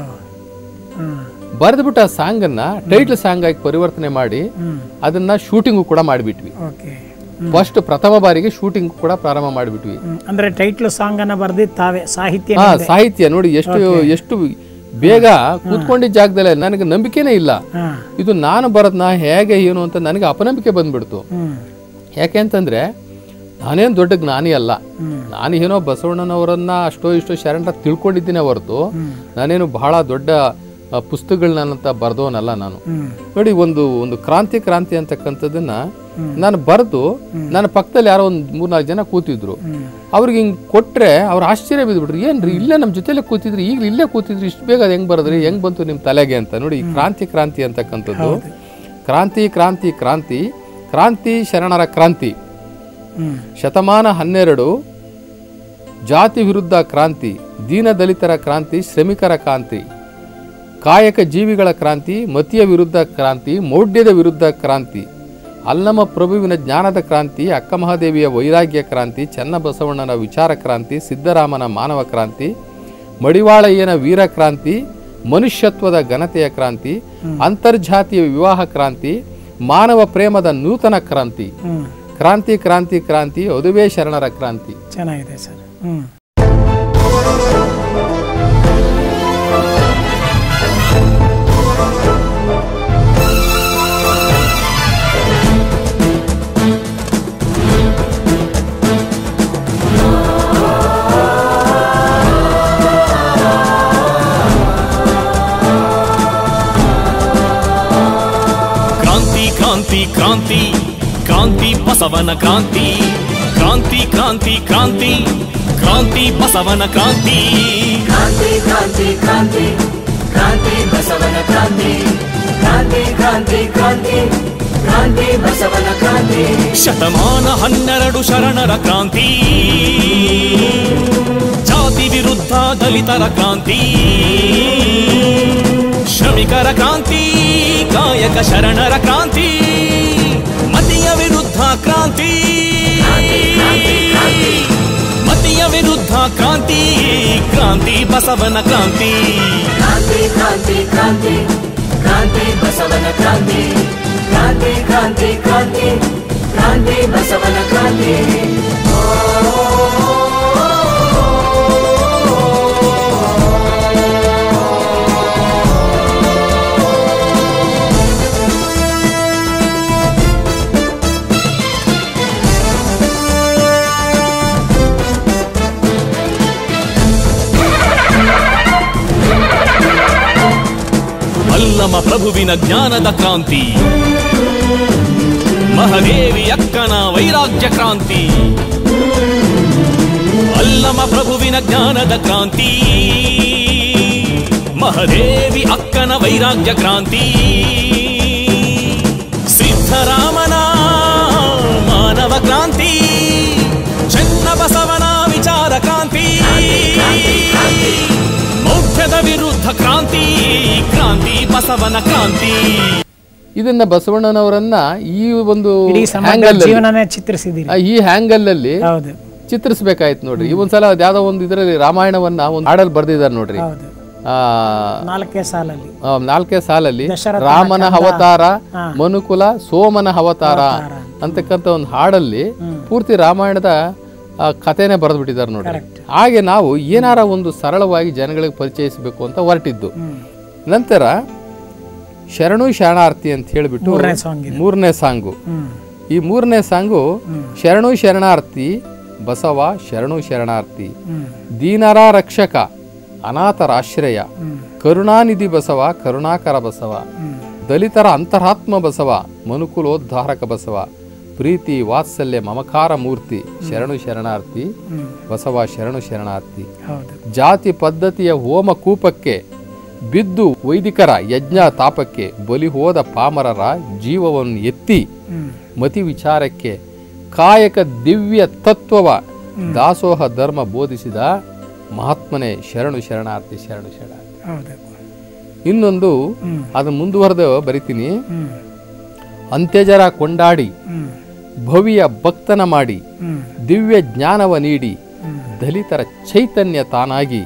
ಹ್ಮ್ ಬರೆದ್ಬಿಟ್ಟು ಆ ಸಾಂಗನ್ನ ಟೈಟ್ಲ್ ಸಾಂಗ್ ಆಗಿ ಪರಿವರ್ತನೆ ಮಾಡಿ ಹ್ಮ್ ಅದನ್ನ ಶೂಟಿಂಗು ಕೂಡ ಮಾಡಿಬಿಟ್ವಿ ಓಕೆ ಫಸ್ಟ್ ಪ್ರಥಮ ಬಾರಿಗೆ ಶೂಟಿಂಗ್ ಕೂಡ ಪ್ರಾರಂಭ ಮಾಡಿಬಿಟ್ವಿ ಹ್ಮ್ ಅಂದ್ರೆ ಟೈಟ್ಲ್ ಸಾಂಗ್ ಅನ್ನ ಬರ್ದಿದ್ದು ತಾವೇ ಸಾಹಿತ್ಯ ಹಾ ಸಾಹಿತ್ಯ ನೋಡಿ ಎಷ್ಟು ಎಷ್ಟು ಬೇಗ ಕೂತ್ಕೊಂಡಿದ್ದ ಜಾಗದಲ್ಲೇ ನನಗೆ ನಂಬಿಕೆನೇ ಇಲ್ಲ ಹಾ ಇದು ನಾನು ಬರೋದ್ನ ಹೇಗೆ ಏನು ಅಂತ ನನಗೆ ಅಪನಂಬಿಕೆ ಬಂದ್ಬಿಡ್ತು ಹ್ಮ್ ಯಾಕೆ ಅಂತಂದ್ರೆ ನಾನೇನು ದೊಡ್ಡ ಜ್ಞಾನಿ ಅಲ್ಲ ಹ್ಮ್ ನಾನು ಏನೋ ಬಸವಣ್ಣನವರನ್ನ ಅಷ್ಟೋ ಇಷ್ಟೋ ಶರಣರ ತಿಳ್ಕೊಂಡಿದ್ದೀನಿ ಹೊರತು ಹ್ಮ್ ನಾನೇನು ಬಹಳ ದೊಡ್ಡ ಆ, ಪುಸ್ತಕಗಳನ್ನಂತ ಬರೆದವನಲ್ಲ ನಾನು ಹ್ಮ್ ನೋಡಿ ಒಂದು ಒಂದು ಕ್ರಾಂತಿ ಕ್ರಾಂತಿ ಅಂತಕ್ಕಂಥದ್ದನ್ನ ನಾನು ಬರೆದು ನನ್ನ ಪಕ್ಕದಲ್ಲಿ ಯಾರೋ ಒಂದು ಮೂರ್ನಾಲ್ಕು ಜನ ಕೂತಿದ್ರು ಹ್ಮ್ ಅವ್ರಿಗೆ ಹಿಂಗೆ ಕೊಟ್ರೆ ಅವ್ರು ಆಶ್ಚರ್ಯ ಬಿದ್ದುಬಿಟ್ರು ಏನ್ರಿ ಇಲ್ಲೇ ನಮ್ಮ ಜೊತೆಲೆ ಕೂತಿದ್ರಿ ಈಗ ಇಲ್ಲೇ ಕೂತಿದ್ರಿ ಇಷ್ಟು ಬೇಗ ಅದು ಹೆಂಗ್ ಬರದ್ರಿ ಹೆಂಗ್ ಬಂತು ನಿಮ್ಮ ತಲೆಗೆ ಅಂತ ನೋಡಿ ಈ ಕ್ರಾಂತಿ ಕ್ರಾಂತಿ ಅಂತಕ್ಕಂಥದ್ದು ಕ್ರಾಂತಿ ಕ್ರಾಂತಿ ಕ್ರಾಂತಿ ಕ್ರಾಂತಿ ಶರಣರ ಕ್ರಾಂತಿ ಹ್ಮ್ ಶತಮಾನ ಹನ್ನೆರಡು ಜಾತಿ ವಿರುದ್ಧ ಕ್ರಾಂತಿ ದೀನದಲಿತರ ಕ್ರಾಂತಿ ಶ್ರಮಿಕರ ಕ್ರಾಂತಿ ಕಾಯಕ ಜೀವಿಗಳ ಕ್ರಾಂತಿ ಮತಿಯ ವಿರುದ್ಧ ಕ್ರಾಂತಿ ಮೌಢ್ಯದ ವಿರುದ್ಧ ಕ್ರಾಂತಿ ಅಲ್ಲಮ ಪ್ರಭುವಿನ ಜ್ಞಾನದ ಕ್ರಾಂತಿ ಅಕ್ಕಮಹಾದೇವಿಯ ವೈರಾಗ್ಯ ಕ್ರಾಂತಿ ಚನ್ನಬಸವಣ್ಣನ ವಿಚಾರ ಕ್ರಾಂತಿ ಸಿದ್ದರಾಮನ ಮಾನವ ಕ್ರಾಂತಿ ಮಡಿವಾಳಯ್ಯನ ವೀರ ಕ್ರಾಂತಿ ಮನುಷ್ಯತ್ವದ ಘನತೆಯ ಕ್ರಾಂತಿ ಅಂತರ್ಜಾತೀಯ ವಿವಾಹ ಕ್ರಾಂತಿ ಮಾನವ ಪ್ರೇಮದ ನೂತನ ಕ್ರಾಂತಿ ಹ್ಮ್ ಕ್ರಾಂತಿ ಕ್ರಾಂತಿ ಕ್ರಾಂತಿ ಅದುವೇ ಶರಣರ ಕ್ರಾಂತಿ ಚೆನ್ನಾಗಿದೆ ಸರ್ ಹ್ಮ್ ಕ್ರಾಂತಿ ಕ್ರಾಂತಿ ಕ್ರಾಂತಿ ಕ್ರಾಂತಿ ಬಸವನ ಕ್ರಾಂತಿ ಕ್ರಾಂತಿ ಕ್ರಾಂತಿ ಕ್ರಾಂತಿ ಕ್ರಾಂತಿ ಬಸವನ ಕ್ರಾಂತಿ ಕ್ರಾಂತಿ ಕ್ರಾಂತಿ ಕ್ರಾಂತಿ ಕ್ರಾಂತಿ ಬಸವನ ಕ್ರಾಂತಿ ಕ್ರಾಂತಿ ಕ್ರಾಂತಿ ಕ್ರಾಂತಿ ಕ್ರಾಂತಿ ಬಸವನ ಕ್ರಾಂತಿ ಶತಮಾನ ಹನ್ನೆರಡು ಶರಣರ ಕ್ರಾಂತಿ ಜಾತಿ ವಿರುದ್ಧ ದಲಿತರ ಕ್ರಾಂತಿ ಶ್ರಮಿಕರ ಕ್ರಾಂತಿ ಕಾಯಕ ಶರಣರ ಕ್ರಾಂತಿ ಮತಿಯ ವಿರುದ್ಧ ಕ್ರಾಂತಿ ಮತಿಯ ವಿರುದ್ಧ ಕ್ರಾಂತಿ ಕ್ರಾಂತಿ ಬಸವನ ಕ್ರಾಂತಿ ಕ್ರಾಂತಿ ಕ್ರಾಂತಿ ಕ್ರಾಂತಿ ಕ್ರಾಂತಿ ಬಸವನ ಕ್ರಾಂತಿ ಕ್ರಾಂತಿ ಕ್ರಾಂತಿ ಕ್ರಾಂತಿ ಕ್ರಾಂತಿ ಬಸವನ ಕ್ರಾಂತಿ ಅಲ್ಲಮ ಪ್ರಭುವಿನ ಜ್ಞಾನದ ಕ್ರಾಂತಿ ಮಹದೇವಿ ಅಕ್ಕನ ವೈರಾಗ್ಯ ಕ್ರಾಂತಿ ಅಲ್ಲಮ ಪ್ರಭುವಿನ ಜ್ಞಾನದ ಕ್ರಾಂತಿ ಮಹದೇವಿ ಅಕ್ಕನ ವೈರಾಗ್ಯ ಕ್ರಾಂತಿ ಸಿದ್ಧರಾಮನ ಮಾನವ ಕ್ರಾಂತಿ ಚೆನ್ನಬಸವನ ವಿಚಾರ ಕ್ರಾಂತಿ ಮೌಢ್ಯದ ವಿರುದ್ಧ ಕ್ರಾಂತಿ ಕ್ರಾಂತಿ ಬಸವನ ಕ್ರಾಂತಿ ಇದನ್ನ ಬಸವಣ್ಣನವರನ್ನ ಈ ಒಂದು ಇಡೀ ಸಮಾಜ ಹ್ಯಾಂಗಲ್ ಅಲ್ಲಿ- ಜೀವನನೇ ಚಿತ್ರಿಸಿದ್ದೀರಿ ಆ, ಈ ಹ್ಯಾಂಗಲ್ ಅಲ್ಲಿ ಹೌದು ಚಿತ್ರಿಸ್ಬೇಕಾಯ್ತು ನೋಡ್ರಿ ಈ ಒಂದ್ಸಲ ಅದ್ಯಾವ್ದೋ ಒಂದು ಇದರಲ್ಲಿ ರಾಮಾಯಣವನ್ನ ಒಂದು ಹಾಡಲ್ಲಿ ಬರ್ದಿದ್ದಾರೆ ನೋಡ್ರಿ ಹೌದು ಆ ನಾಲ್ಕೇ ಸಾಲಲ್ಲಿ ಆ, ನಾಲ್ಕೇ ಸಾಲಲ್ಲಿ ದಶರಥನ ರಾಮನ ಕಂದ. ಅವತಾರ ಹಾ. ಮನುಕುಲ ಸೋಮನ ಅವತಾರ ಅವತಾರ. ಅಂತಕ್ಕಂಥ ಒಂದು ಹಾಡಲ್ಲಿ ಪೂರ್ತಿ ರಾಮಾಯಣದ ಆ, ಕಥೆನೇ ಬರೆದ್ಬಿಟ್ಟಿದ್ದಾರೆ ನೋಡ್ರಿ Correct. ಹಾಗೆ ನಾವು ಏನಾರ ಒಂದು ಸರಳವಾಗಿ ಜನಗಳಿಗೆ ಪರಿಚಯಿಸಬೇಕು ಅಂತ ಹೊರಟಿದ್ದು ಹ್ಮ್ ನಂತರ ಶರಣು ಶರಣಾರ್ಥಿ ಅಂತ ಹೇಳಿಬಿಟ್ಟು ಮೂರನೇ ಸಾಂಗ್ ಇದು ಮೂರನೇ ಸಾಂಗು ಹ್ಮ್ ಈ ಮೂರನೇ ಸಾಂಗು ಶರಣು ಶರಣಾರ್ಥಿ ಬಸವ ಶರಣು ಶರಣಾರ್ಥಿ ಹ್ಮ್ ದೀನರ ರಕ್ಷಕ ಅನಾಥರ ಆಶ್ರಯ ಹ್ಮ್ ಕರುಣಾನಿಧಿ ಬಸವ ಕರುಣಾಕರ ಬಸವ ಹ್ಮ್ ದಲಿತರ ಅಂತರಾತ್ಮ ಬಸವ ಮನುಕುಲೋದ್ಧಾರಕ ಬಸವ ಪ್ರೀತಿ ವಾತ್ಸಲ್ಯ ಮಮಕಾರ ಮೂರ್ತಿ ಶರಣು ಶರಣಾರ್ಥಿ ಹ್ಮ್ ಬಸವ ಶರಣು ಶರಣಾರ್ಥಿ ಹೌದು ಜಾತಿ ಪದ್ಧತಿಯ ಹೋಮ ಕೂಪಕ್ಕೆ ಬಿದ್ದು ವೈದಿಕರ ಯಜ್ಞ ತಾಪಕ್ಕೆ ಬಲಿ ಹೋದ ಪಾಮರರ ಜೀವವನ್ನು ಎತ್ತಿ ಹ್ಮ್ ಮತಿ ವಿಚಾರಕ್ಕೆ ಕಾಯಕ ದಿವ್ಯ ತತ್ವವ ದಾಸೋಹ ಧರ್ಮ ಬೋಧಿಸಿದ ಮಹಾತ್ಮನೇ ಶರಣು ಶರಣಾರ್ಥಿ ಶರಣು ಶರಣಾರ್ಥಿ ಹೌದು ಇನ್ನೊಂದು ಹ್ಮ್ ಅದನ್ನು ಮುಂದುವರೆದು ಬರಿತೀನಿ ಹ್ಮ್ ಅಂತ್ಯಜರ ಕೊಂಡಾಡಿ ಹ್ಮ್ ಭವಿಯ ಭಕ್ತನ ಮಾಡಿ ಹ್ಮ್ ದಿವ್ಯ ಜ್ಞಾನವ ನೀಡಿ ಹ್ಮ್ ದಲಿತರ ಚೈತನ್ಯ ತಾನಾಗಿ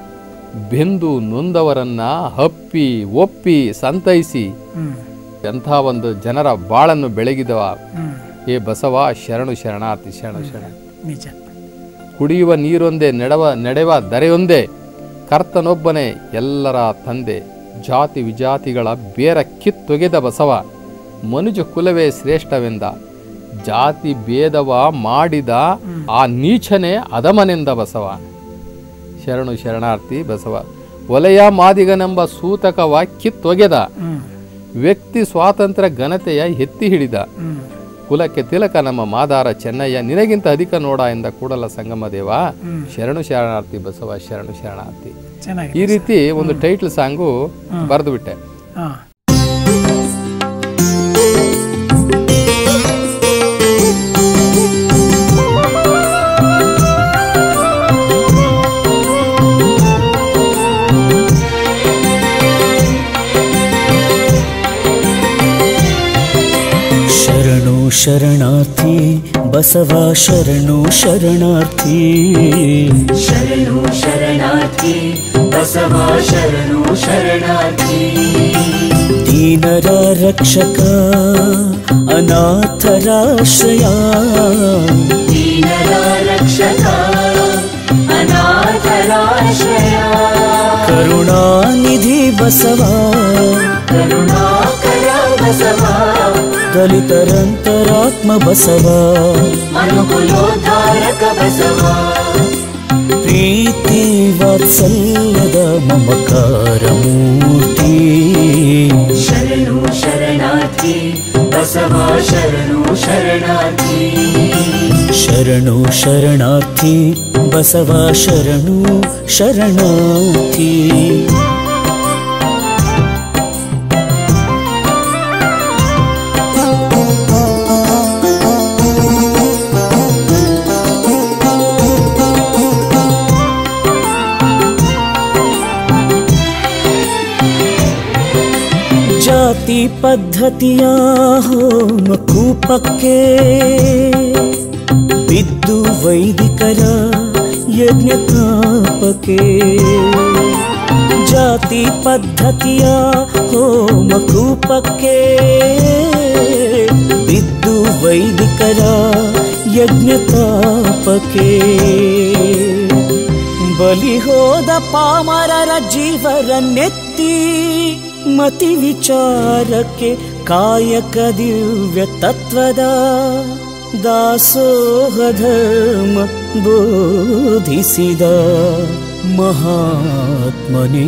ಬೆಂದು ನೊಂದವರನ್ನ ಹಪ್ಪಿ ಒಪ್ಪಿ ಸಂತೈಸಿ ಹ್ಮ್ ಎಂಥ ಒಂದು ಜನರ ಬಾಳನ್ನು ಬೆಳಗಿದವ ಹ್ಮ್ ಏ ಬಸವ ಶರಣು ಶರಣಾರ್ಥಿ ಶರಣು ಶರಣ ನಿಜ ಕುಡಿಯುವ ನೀರೊಂದೇ ನೆಡವ ನಡೆವ ದರೆಯೊಂದೇ ಕರ್ತನೊಬ್ಬನೇ ಎಲ್ಲರ ತಂದೆ ಜಾತಿ ವಿಜಾತಿಗಳ ಬೇರ ಕಿತ್ತೊಗೆದ ಬಸವ ಮನುಜ ಕುಲವೇ ಶ್ರೇಷ್ಠವೆಂದ ಜಾತಿ ಭೇದವ ಮಾಡಿದ ಆ ನೀಚನೇ ಅದಮನೆಂದ ಬಸವ ಶರಣು ಶರಣಾರ್ಥಿ ಬಸವ ಒಲೆಯ ಮಾದಿಗನೆಂಬ ಸೂತಕವ ಕಿತ್ತೊಗೆದ ಹ್ಮ್ ವ್ಯಕ್ತಿ ಸ್ವಾತಂತ್ರ್ಯ ಘನತೆಯ ಎತ್ತಿ ಹಿಡಿದ ಹ್ಮ್ ಕುಲಕ್ಕೆ ತಿಲಕ ನಮ್ಮ ಮಾದಾರ ಚೆನ್ನಯ್ಯ ನಿನಗಿಂತ ಅಧಿಕ ನೋಡ ಎಂದ ಕೂಡಲ ಸಂಗಮ ದೇವ ಶರಣು ಶರಣಾರ್ಥಿ ಬಸವ ಶರಣು ಶರಣಾರ್ಥಿ ಚೆನ್ನಾಗಿ ಈ ರೀತಿ ಒಂದು ಟೈಟ್ಲ್ ಸಾಂಗು ಬರೆದು ಬಿಟ್ಟೆ ಹಾ ಶರಣು ಶರಣಾರ್ಥಿ ಬಸವ ಶರಣು ಶರಣಾರ್ಥಿ ಶರಣು ಶರಣಾರ್ಥಿ ಬಸವ ಶರಣು ಶರಣಾರ್ಥಿ ದೀನರ ರಕ್ಷಕ ಅನಾಥರಾಶ್ರಯ ದೀನರ ರಕ್ಷಕ ಅನಾಥರಾಶ್ರಯ ಕರುಣಾನಿಧಿ ಬಸವ ಕರುಣಾಕರ ಬಸವ ದಲಿತರಂತರಾತ್ಮ ಬಸವ ಮನುಕುಲೋದ್ಧಾರಕ ಬಸವ ಪ್ರೀತಿ ವಾತ್ಸಲ್ಯದ ಮಮಕಾರ ಮೂರ್ತಿ ಶರಣು ಶರಣಾರ್ಥಿ ಬಸವ ಶರಣು ಶರಣಾರ್ಥಿ ಶರಣು ಶರಣಾರ್ಥಿ ಬಸವ ಶರಣು ಶರಣಾರ್ಥಿ ಜಾತಿ ಪದ್ಧತಿಯ ಹೋಮ ಕೂಪಕ್ಕೆ ಬಿದ್ದು ವೈದಿಕರ ಯಜ್ಞ ತಾಪಕ್ಕೆ ಜಾತಿ ಪದ್ಧತಿಯ ಹೋಮ ಕೂಪಕ್ಕೆ ಬಿದ್ದು ವೈದಿಕರ ಯಜ್ಞ ತಾಪಕ್ಕೆ ಬಲಿ ಹೋದ ಪಾಮರರ ಜೀವರನ್ನೆತ್ತಿ ಮತಿ ವಿಚಾರಕ್ಕೆ ಕಾಯಕ ದಿವ್ಯ ತತ್ವದ ದಾಸೋಹ ಧರ್ಮ ಬೋಧಿಸಿದ ಮಹಾತ್ಮನೇ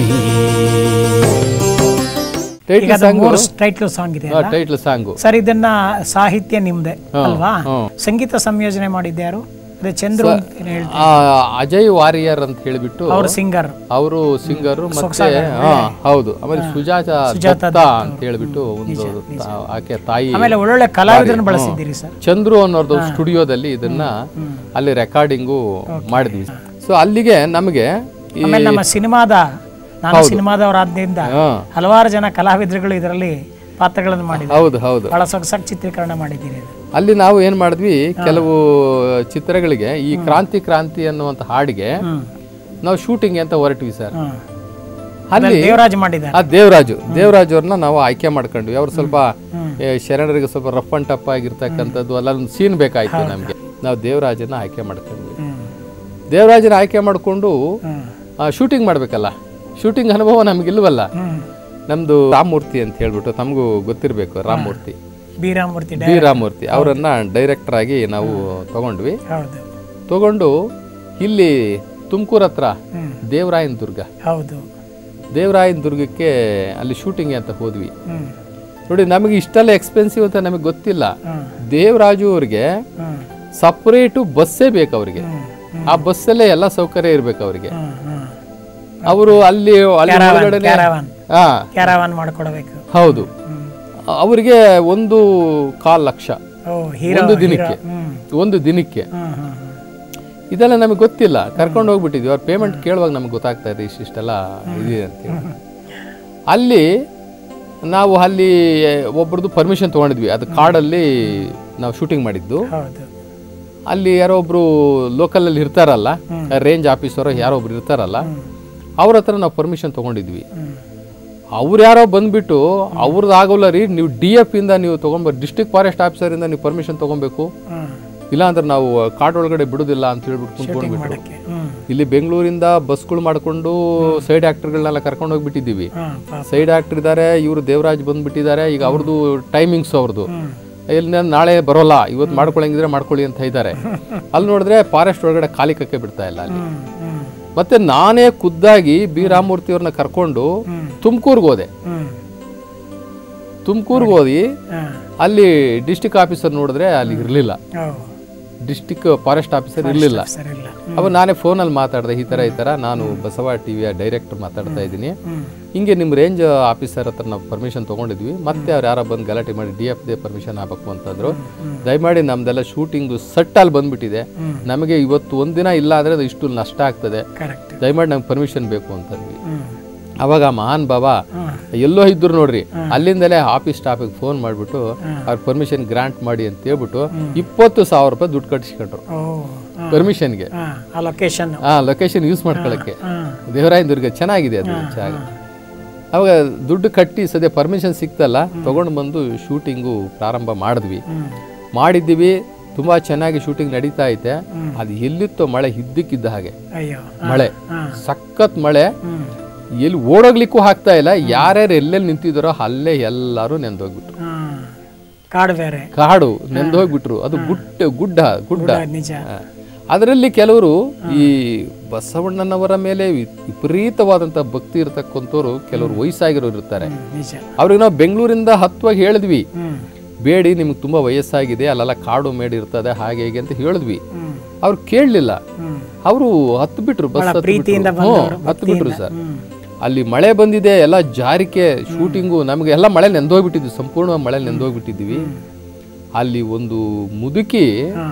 ಈಗ ಟೈಟ್ಲ್ ಅದು ಸಾಂಗು ಮೂರು ಟೈಟ್ಲು ಸಾಂಗ್ ಇದೆ ಅಲ್ಲ? ಟೈಟ್ಲ್ ಸಾಂಗು ಸರ್ ಇದನ್ನ ಸಾಹಿತ್ಯ ನಿಮ್ದೆ ಹಾ, ಅಲ್ವಾ ಹಾ. ಸಂಗೀತ ಸಂಯೋಜನೆ ಮಾಡಿದ್ದೆ ಯಾರು ಅದೇ ಚಂದ್ರು ಅಂತ ಏನ್ ಹೇಳ್ತಾರೆ ಆ, ಅಜಯ್ ವಾರಿಯರ್ ಅಂತ ಹೇಳಿಬಿಟ್ಟು ಅವ್ರ ಸಿಂಗರ್ ಅವರು ಸಿಂಗರ್ ಮತ್ತೆ ಸೊಗಸಾದ ಹಾ ಹೌದು ಆಮೇಲೆ ಸುಜಾತ ಸುಜಾತ ದತ್ತ ಅಂತ ಹೇಳ್ಬಿಟ್ಟು ಒಂದು ತಾ- ಆಕೆ ತಾಯಿ ಆಮೇಲೆ ಒಳ್ಳೊಳ್ಳೆ ಕಲಾವಿದರನ್ನ ಬಳಸಿದ್ದೀರಿ ಸರ್ ಚಂದ್ರು ಅನ್ನೋರ್ದು ಸ್ಟುಡಿಯೋದಲ್ಲಿ ಇದನ್ನ ಅಲ್ಲಿ ರೆಕಾರ್ಡಿಂಗು ಮಾಡಿದ್ವಿ ಸೊ ಅಲ್ಲಿಗೆ ನಮಗೆ ಈ ಆಮೇಲೆ ನಮ್ಮ ಸಿನಿಮಾದ ನಾನು ಸಿನಿಮಾದವರಾದ್ರಿಂದ ಹಾ, ಹಲವಾರು ಜನ ಕಲಾವಿದರುಗಳು ಇದರಲ್ಲಿ ಪಾತ್ರಗಳನ್ನು ಮಾಡಿದ್ದಾರೆ ಹೌದು ಹೌದು ಬಹಳ ಸೊಗಸಾಗಿ ಚಿತ್ರೀಕರಣ ಮಾಡಿದ್ದೀರಿ ಅದು. ಅಲ್ಲಿ ನಾವು ಏನ್ ಮಾಡಿದ್ವಿ ಕೆಲವು ಚಿತ್ರಗಳಿಗೆ ಈ ಕ್ರಾಂತಿ ಕ್ರಾಂತಿ ಅನ್ನುವಂತ ಹಾಡಿಗೆ ನಾವು ಶೂಟಿಂಗ್ ಅಂತ ಹೊರಟ್ವಿ ಸರ್ ಹ್ಮ್. ಅಲ್ಲಿ ದೇವರಾಜ್ ಮಾಡಿದ್ದಾರೆ ಆ ದೇವರಾಜು ದೇವರಾಜು ಅವ್ರನ್ನ ನಾವು ಆಯ್ಕೆ ಮಾಡ್ಕೊಂಡ್ವಿ ಅವ್ರು ಸ್ವಲ್ಪ ಏ, ಶರಣರಿಗೆ ಸ್ವಲ್ಪ ರಫ್ ಅಂಡ್ ಟಪ್ ಆಗಿರ್ತಕ್ಕಂಥದ್ದು ಅಲ್ಲೊಂದು ಸೀನ್ ಬೇಕಾಯ್ತು ನಮಗೆ ನಾವು ದೇವರಾಜನ ಆಯ್ಕೆ ಮಾಡ್ಕೊಂಡ್ವಿ ಹ್ಮ್. ದೇವರಾಜನ ಆಯ್ಕೆ ಮಾಡಿಕೊಂಡು ಹ್ಮ್. ಶೂಟಿಂಗ್ ಮಾಡ್ಬೇಕಲ್ಲ ಶೂಟಿಂಗ್ ಅನುಭವ ನಮ್ಗಿಲ್ವಲ್ಲ ಹ್ಮ್. ನಮ್ದು ರಾಮಮೂರ್ತಿ ಅಂತ ಹೇಳ್ಬಿಟ್ಟು ತಮಗೂ ಗೊತ್ತಿರಬೇಕು ರಾಮಮೂರ್ತಿ ಬಿ ರಾಮಮೂರ್ತಿ ಬಿ ರಾಮಮೂರ್ತಿ ಅವರನ್ನ ಡೈರೆಕ್ಟರ್ ಆಗಿ ನಾವು ತಗೊಂಡ್ವಿ ಹೌದು ತಗೊಂಡು ಇಲ್ಲಿ ತುಮಕೂರು ಹತ್ರ ಹ್ಮ್. ದೇವರಾಯನ ದುರ್ಗ ಹೌದು ದೇವರಾಯನ ದುರ್ಗಕ್ಕೆ ಅಲ್ಲಿ ಶೂಟಿಂಗ್ ಅಂತ ಹೋದ್ವಿ ಹ್ಮ್ ನೋಡಿ ನಮಗೆ ಇಷ್ಟೆಲ್ಲ ಎಕ್ಸ್ಪೆನ್ಸಿವ್ ಅಂತ ನಮಗೆ ಗೊತ್ತಿಲ್ಲ ಹ್ಮ್. ದೇವರಾಜು ಅವ್ರಿಗೆ ಹ್ಮ್ ಸಪ್ರೇಟು ಬಸ್ಸೇ ಬೇಕು ಅವ್ರಿಗೆ ಆ ಬಸ್ಸಲ್ಲೇ ಎಲ್ಲ ಸೌಕರ್ಯ ಇರ್ಬೇಕು ಅವ್ರಿಗೆ ಹ್ಮ್ ಹ್ಮ್ ಅವರು ಅಲ್ಲಿ ಅಲ್ಲಿ ಒಳಗಡೆನೆ ಕ್ಯಾರವಾನ್ ಹಾ ಕ್ಯಾರವಾನ್ ಮಾಡ್ಕೊಡ್ಬೇಕು ಹೌದು ಅವರಿಗೆ ಒಂದು ಕಾಲ್ ಲಕ್ಷ ಓ ಹೀರೋ ಒಂದು ದಿನಕ್ಕೆ ಹ್ಮ್ ಒಂದು ದಿನಕ್ಕೆ ಹ್ಮ್ ಹ್ಮ್ ಹ್ಮ್. ಇದೆಲ್ಲ ನಮಗೆ ಗೊತ್ತಿಲ್ಲ ಕರ್ಕೊಂಡು ಹೋಗ್ಬಿಟ್ಟಿದ್ವಿ ಅವ್ರ ಪೇಮೆಂಟ್ ಕೇಳುವಾಗ ನಮ್ಗೆ ಗೊತ್ತಾಗ್ತಾ ಇದೆ ಇಷ್ಟಿಷ್ಟೆಲ್ಲ ಇದೆ ಅಂತೇಳಿ ಅಲ್ಲಿ ನಾವು ಅಲ್ಲಿ ಒಬ್ರದ್ದು ಪರ್ಮಿಷನ್ ತೊಗೊಂಡಿದ್ವಿ ಅದು ಕಾಡಲ್ಲಿ ನಾವು ಶೂಟಿಂಗ್ ಮಾಡಿದ್ದು ಹೌದು ಅಲ್ಲಿ ಯಾರೋ ಒಬ್ರು ಲೋಕಲಲ್ಲಿ ಇರ್ತಾರಲ್ಲ ರೇಂಜ್ ಆಫೀಸರು ಯಾರೋ ಒಬ್ರು ಇರ್ತಾರಲ್ಲ ಅವ್ರ ಹತ್ರ ನಾವು ಪರ್ಮಿಷನ್ ತೊಗೊಂಡಿದ್ವಿ ಹ್ಮ್ ಅವ್ರು ಯಾರೋ ಬಂದ್ಬಿಟ್ಟು ಅವ್ರದ್ದು ಆಗೋಲ್ಲ ರೀ ನೀವು ಡಿ ಎಫ್ ಇಂದ ನೀವು ತೊಗೊಂಬ ಡಿಸ್ಟ್ರಿಕ್ಟ್ ಫಾರೆಸ್ಟ್ ಆಫೀಸರಿಂದ ನೀವು ಪರ್ಮಿಷನ್ ತೊಗೊಬೇಕು ಹ್ಮ್ ಇಲ್ಲ ಅಂದ್ರೆ ನಾವು ಕಾಡೊಳಗಡೆ ಬಿಡುದಿಲ್ಲ ಅಂತ ಹೇಳ್ಬಿಟ್ಟು ಕುಂತ್ಕೊಂಡ್ಬಿಟ್ಟು ಮಾಡಕ್ಕೆ ಹ್ಮ್ ಇಲ್ಲಿ ಬೆಂಗಳೂರಿಂದ ಬಸ್ಗಳು ಮಾಡ್ಕೊಂಡು ಸೈಡ್ ಆಕ್ಟರ್ಗಳನ್ನೆಲ್ಲ ಕರ್ಕೊಂಡು ಹೋಗ್ಬಿಟ್ಟಿದ್ದೀವಿ ಹ್ಮ್ ಪಾಪ. ಸೈಡ್ ಆಕ್ಟರ್ ಇದ್ದಾರೆ ಇವರು ದೇವರಾಜ್ ಬಂದ್ಬಿಟ್ಟಿದ್ದಾರೆ ಈಗ ಅವ್ರದ್ದು ಟೈಮಿಂಗ್ಸ್ ಅವ್ರದ್ದು ಹ್ಮ್ ಇಲ್ಲಿ ನಾನು ನಾಳೆ ಬರೋಲ್ಲ ಇವತ್ತು ಮಾಡ್ಕೊಳಂಗಿದ್ರೆ ಮಾಡ್ಕೊಳ್ಳಿ ಅಂತ ಇದ್ದಾರೆ ಅಲ್ಲಿ ನೋಡಿದ್ರೆ ಫಾರೆಸ್ಟ್ ಒಳಗಡೆ ಖಾಲಿ ಕಕ್ಕೆ ಬಿಡ್ತಾ ಇಲ್ಲ ಅಲ್ಲಿ ಹ್ಮ್ ಹ್ಮ್ ಮತ್ತೆ ನಾನೇ ಖುದ್ದಾಗಿ ಬಿ ರಾಮಮೂರ್ತಿ ಅವ್ರನ್ನ ಕರ್ಕೊಂಡು ತುಮಕೂರ್ಗೆ ಹೋದೆ ಹ್ಮ್ ತುಮಕೂರ್ಗೆ ಹೋಗಿ ಹಾ ಅಲ್ಲಿ ಡಿಸ್ಟಿಕ್ ಆಫೀಸರ್ ನೋಡಿದ್ರೆ ಅಲ್ಲಿ ಇರಲಿಲ್ಲ ಓ ಡಿಸ್ಟಿಕ್ ಫಾರೆಸ್ಟ್ ಆಫೀಸರ್ ಇರಲಿಲ್ಲ ಸರಿ ಇಲ್ಲ ಅವಾಗ ನಾನೇ ಫೋನಲ್ಲಿ ಮಾತಾಡಿದೆ ಈ ಥರ ಈ ಥರ ನಾನು ಬಸವ ಟಿ ವಿಯ ಡೈರೆಕ್ಟರ್ ಮಾತಾಡ್ತಾ ಇದ್ದೀನಿ ಹಿಂಗೆ ನಿಮ್ಮ ರೇಂಜ್ ಆಫೀಸರ್ ಹತ್ರ ನಾವು ಪರ್ಮಿಷನ್ ತೊಗೊಂಡಿದ್ವಿ ಮತ್ತೆ ಅವ್ರು ಯಾರೋ ಬಂದು ಗಲಾಟೆ ಮಾಡಿ ಡಿ ಎಫ್ ದೇ ಪರ್ಮಿಷನ್ ಆಗಬೇಕು ಅಂತಂದ್ರು ದಯಮಾಡಿ ನಮ್ದೆಲ್ಲ ಶೂಟಿಂಗು ಸಟ್ಟಲ್ಲಿ ಬಂದ್ಬಿಟ್ಟಿದೆ ನಮಗೆ ಇವತ್ತು ಒಂದಿನ ಇಲ್ಲ ಆದರೆ ಅದು ಇಷ್ಟು ನಷ್ಟ ಆಗ್ತದೆ ಕರೆಕ್ಟ್ ದಯಮಾಡಿ ನಮ್ಗೆ ಪರ್ಮಿಷನ್ ಬೇಕು ಅಂತಂದ್ವಿ ಹ್ಮ್ ಅವಾಗ ಮಹಾನ್ ಬಾಬಾ ಎಲ್ಲೋ ಇದ್ರು ನೋಡ್ರಿ ಅಲ್ಲಿಂದಲೇ ಆಫೀಸ್ ಸ್ಟಾಫಿಗೆ ಫೋನ್ ಮಾಡಿಬಿಟ್ಟು ಅವ್ರ ಪರ್ಮಿಷನ್ ಗ್ರಾಂಟ್ ಮಾಡಿ ಅಂತ ಹೇಳ್ಬಿಟ್ಟು ಇಪ್ಪತ್ತು ಸಾವಿರ ರೂಪಾಯಿ ದುಡ್ಡು ಕಟ್ಟಿಸ್ಕೊಂಡ್ರು ಓ ಹಾ ಪರ್ಮಿಷನ್ಗೆ ಹಾ ಆ ಲೊಕೇಶನ್ ಆ ಲೊಕೇಶನ್ ಯೂಸ್ ಮಾಡ್ಕೊಳ್ಳೋಕ್ಕೆ ಹಾ ದೇವರಾಯನ ದುರ್ಗ ಚೆನ್ನಾಗಿದೆ ಅದು ಜಾಗ ಅವಾಗ ದುಡ್ಡು ಕಟ್ಟಿ ಸದ್ಯ ಪರ್ಮಿಷನ್ ಸಿಕ್ತಲ್ಲ ತಗೊಂಡು ಬಂದು ಶೂಟಿಂಗು ಪ್ರಾರಂಭ ಮಾಡಿದ್ವಿ ಹ್ಮ್ ಮಾಡಿದ್ದೀವಿ ತುಂಬ ಚೆನ್ನಾಗಿ ಶೂಟಿಂಗ್ ನಡೀತಾ ಐತೆ ಅದು ಎಲ್ಲಿತ್ತೋ ಮಳೆ ಇದ್ದಕ್ಕಿದ್ದ ಹಾಗೆ ಅಯ್ಯೋ ಮಳೆ ಹಾ ಸಖತ್ ಮಳೆ ಹ್ಮ್ ಎಲ್ಲಿ ಓಡೋಗ್ಲಿಕ್ಕೂ ಆಗ್ತಾ ಇಲ್ಲ ಯಾರ್ಯಾರು ಎಲ್ಲೆಲ್ಲಿ ನಿಂತಿದ್ದಾರೋ ಅಲ್ಲೇ ಎಲ್ಲರೂ ನೆಂದೋಗ್ಬಿಟ್ರು ಹಾ ಕಾಡು ಬೇರೆ ಕಾಡು ನೆಂದೋಗ್ಬಿಟ್ರು ಅದು ಗುಡ್ಡ ಗುಡ್ಡ ಗುಡ್ಡ ಅದು ನಿಜ ಅದರಲ್ಲಿ ಕೆಲವರು ಈ ಬಸವಣ್ಣನವರ ಮೇಲೆ ವಿ- ವಿಪರೀತವಾದಂಥ ಭಕ್ತಿ ಇರತಕ್ಕಂಥವ್ರು ಕೆಲವರು ವಯಸ್ಸಾಗಿರೋರು ಇರ್ತಾರೆ ಹ್ಮ್, ನಿಜ ಅವ್ರಿಗೆ ನಾವು ಬೆಂಗಳೂರಿಂದ ಹತ್ತುವಾಗಿ ಹೇಳಿದ್ವಿ ಹ್ಮ್ ಬೇಡಿ ನಿಮ್ಗೆ ತುಂಬ ವಯಸ್ಸಾಗಿದೆ ಅಲ್ಲೆಲ್ಲ ಕಾಡು ಮೇಡಿ ಇರ್ತದೆ ಹಾಗೆ ಹೀಗೆ ಅಂತ ಹೇಳಿದ್ವಿ ಹ್ಮ್ ಅವ್ರು ಕೇಳಲಿಲ್ಲ ಹ್ಮ್ ಅವರು ಹತ್ತು ಬಿಟ್ರು ಬಸ್ ಹತ್ತು ಪ್ರೀತಿಯಿಂದ ಬಿಟ್ರು. ಹ್ಞೂ, ಹತ್ತು ಬಿಟ್ರು ಸರ್ ಅಲ್ಲಿ ಮಳೆ ಬಂದಿದೆ ಎಲ್ಲ ಜಾರಿಕೆ ಶೂಟಿಂಗು ನಮಗೆ ಎಲ್ಲ ಮಳೆ ನೆಂದೋಗ್ಬಿಟ್ಟಿದ್ವಿ ಸಂಪೂರ್ಣ ಮಳೆ ನೆಂದೋಗ್ಬಿಟ್ಟಿದ್ವಿ ಅಲ್ಲಿ ಒಂದು ಮುದುಕಿ ಹಾ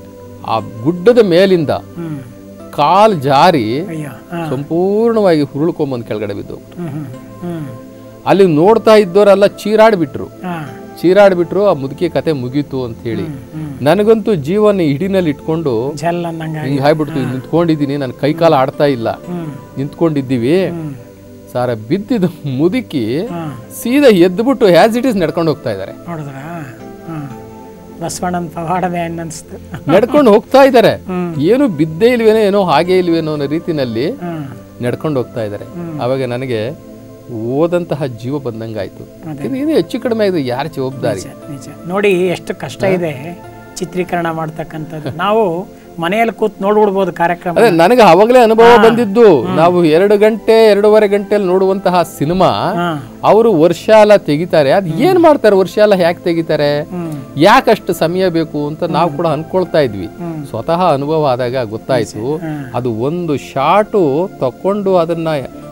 ಆ ಗುಡ್ಡದ ಮೇಲಿಂದ ಹ್ಮ್ ಕಾಲ್ ಜಾರಿ ಅಯ್ಯೋ ಹಾ ಸಂಪೂರ್ಣವಾಗಿ ಹುರುಳ್ಕೊಂಬಂದು ಕೆಳಗಡೆ ಬಿದ್ದು ಹ್ಮ್ ಹ್ಮ್ ಹ್ಮ್ ಅಲ್ಲಿ ನೋಡ್ತಾ ಇದ್ದವರೆಲ್ಲ ಚೀರಾಡ್ಬಿಟ್ರು ಹಾ ಚೀರಾಡ್ಬಿಟ್ರು ಆ ಮುದುಕಿ ಕತೆ ಮುಗೀತು ಅಂತ ಹೇಳಿ ನನಗಂತೂ ಜೀವನ ಹಿಡಿನಲ್ಲಿ ಇಟ್ಕೊಂಡು ಜಲ್ ಅನ್ನಂಗ ಹಿಂಗೆ ಹಾಯ್ಬಿಡ್ತು ನಿಂತ್ಕೊಂಡಿದ್ದೀನಿ ನನ್ನ ಕೈ ಕಾಲು ಆಡ್ತಾ ಇಲ್ಲ ಹ್ಮ್ ನಿಂತ್ಕೊಂಡಿದ್ದೀವಿ ಹ್ಮ್ ಸಾರ ಬಿದ್ದಿದ್ದು ಮುದುಕಿ ಹಾ ಸೀದಾ ಎದ್ಬಿಟ್ಟು ಹ್ಯಾಸ್ ಇಟ್ ಇಸ್ ನಡ್ಕೊಂಡು ಹೋಗ್ತಾ ಇದ್ದಾರೆ ನೋಡಿದ್ರ ಹಾ ಬಸವಣ್ಣನ ಪವಾಡವೇ ಅನ್ನಿಸ್ತು ನಡ್ಕೊಂಡು ಹೋಗ್ತಾ ಇದ್ದಾರೆ ಏನು ಬಿದ್ದೇ ಇಲ್ವೇನೋ ಏನೋ ಹಾಗೆ ಇಲ್ವೇನೋ ಅನ್ನೋ ರೀತಿನಲ್ಲಿ ಹ್ಮ್ ನಡ್ಕೊಂಡು ಹೋಗ್ತಾ ಇದ್ದಾರೆ ಅವಾಗ ನನಗೆ ಓದಂತಹ ಜೀವ ಬಂದಂಗಾಯ್ತು ಇದು ಇದು ಹೆಚ್ಚು ಕಡಿಮೆ ಇದು ಯಾರ ಜವಾಬ್ದಾರಿ ನಿಜ ನಿಜ ನೋಡಿ ಎಷ್ಟು ಕಷ್ಟ ಇದೆ ಚಿತ್ರೀಕರಣ ಮಾಡ್ತಕ್ಕಂಥದ್ದು ನಾವು ಮನೆಯಲ್ಲಿ ಕೂತ್ ನೋಡ್ಬಿಡ್ಬೋದು ಕಾರ್ಯಕ್ರಮ ಅದೇ ನನಗೆ ಅವಾಗಲೇ ಅನುಭವ ಬಂದಿದ್ದು ನಾವು ಎರಡು ಗಂಟೆ ಎರಡೂವರೆ ಗಂಟೆಯಲ್ಲಿ ನೋಡುವಂತಹ ಸಿನಿಮಾ ಹಾ ಅವರು ವರ್ಷ ಎಲ್ಲ ತೆಗಿತಾರೆ ಅದ್ ಏನ್ ಮಾಡ್ತಾರೆ ವರ್ಷ ಎಲ್ಲ ಯಾಕೆ ತೆಗಿತಾರೆ ಯಾಕಷ್ಟು ಸಮಯ ಬೇಕು ಅಂತ ನಾವು ಕೂಡ ಅನ್ಕೊಳ್ತಾ ಇದ್ವಿ ಸ್ವತಃ ಅನುಭವ ಆದಾಗ ಗೊತ್ತಾಯ್ತು ಅದು ಒಂದು ಶಾಟು ತಕೊಂಡು ಅದನ್ನ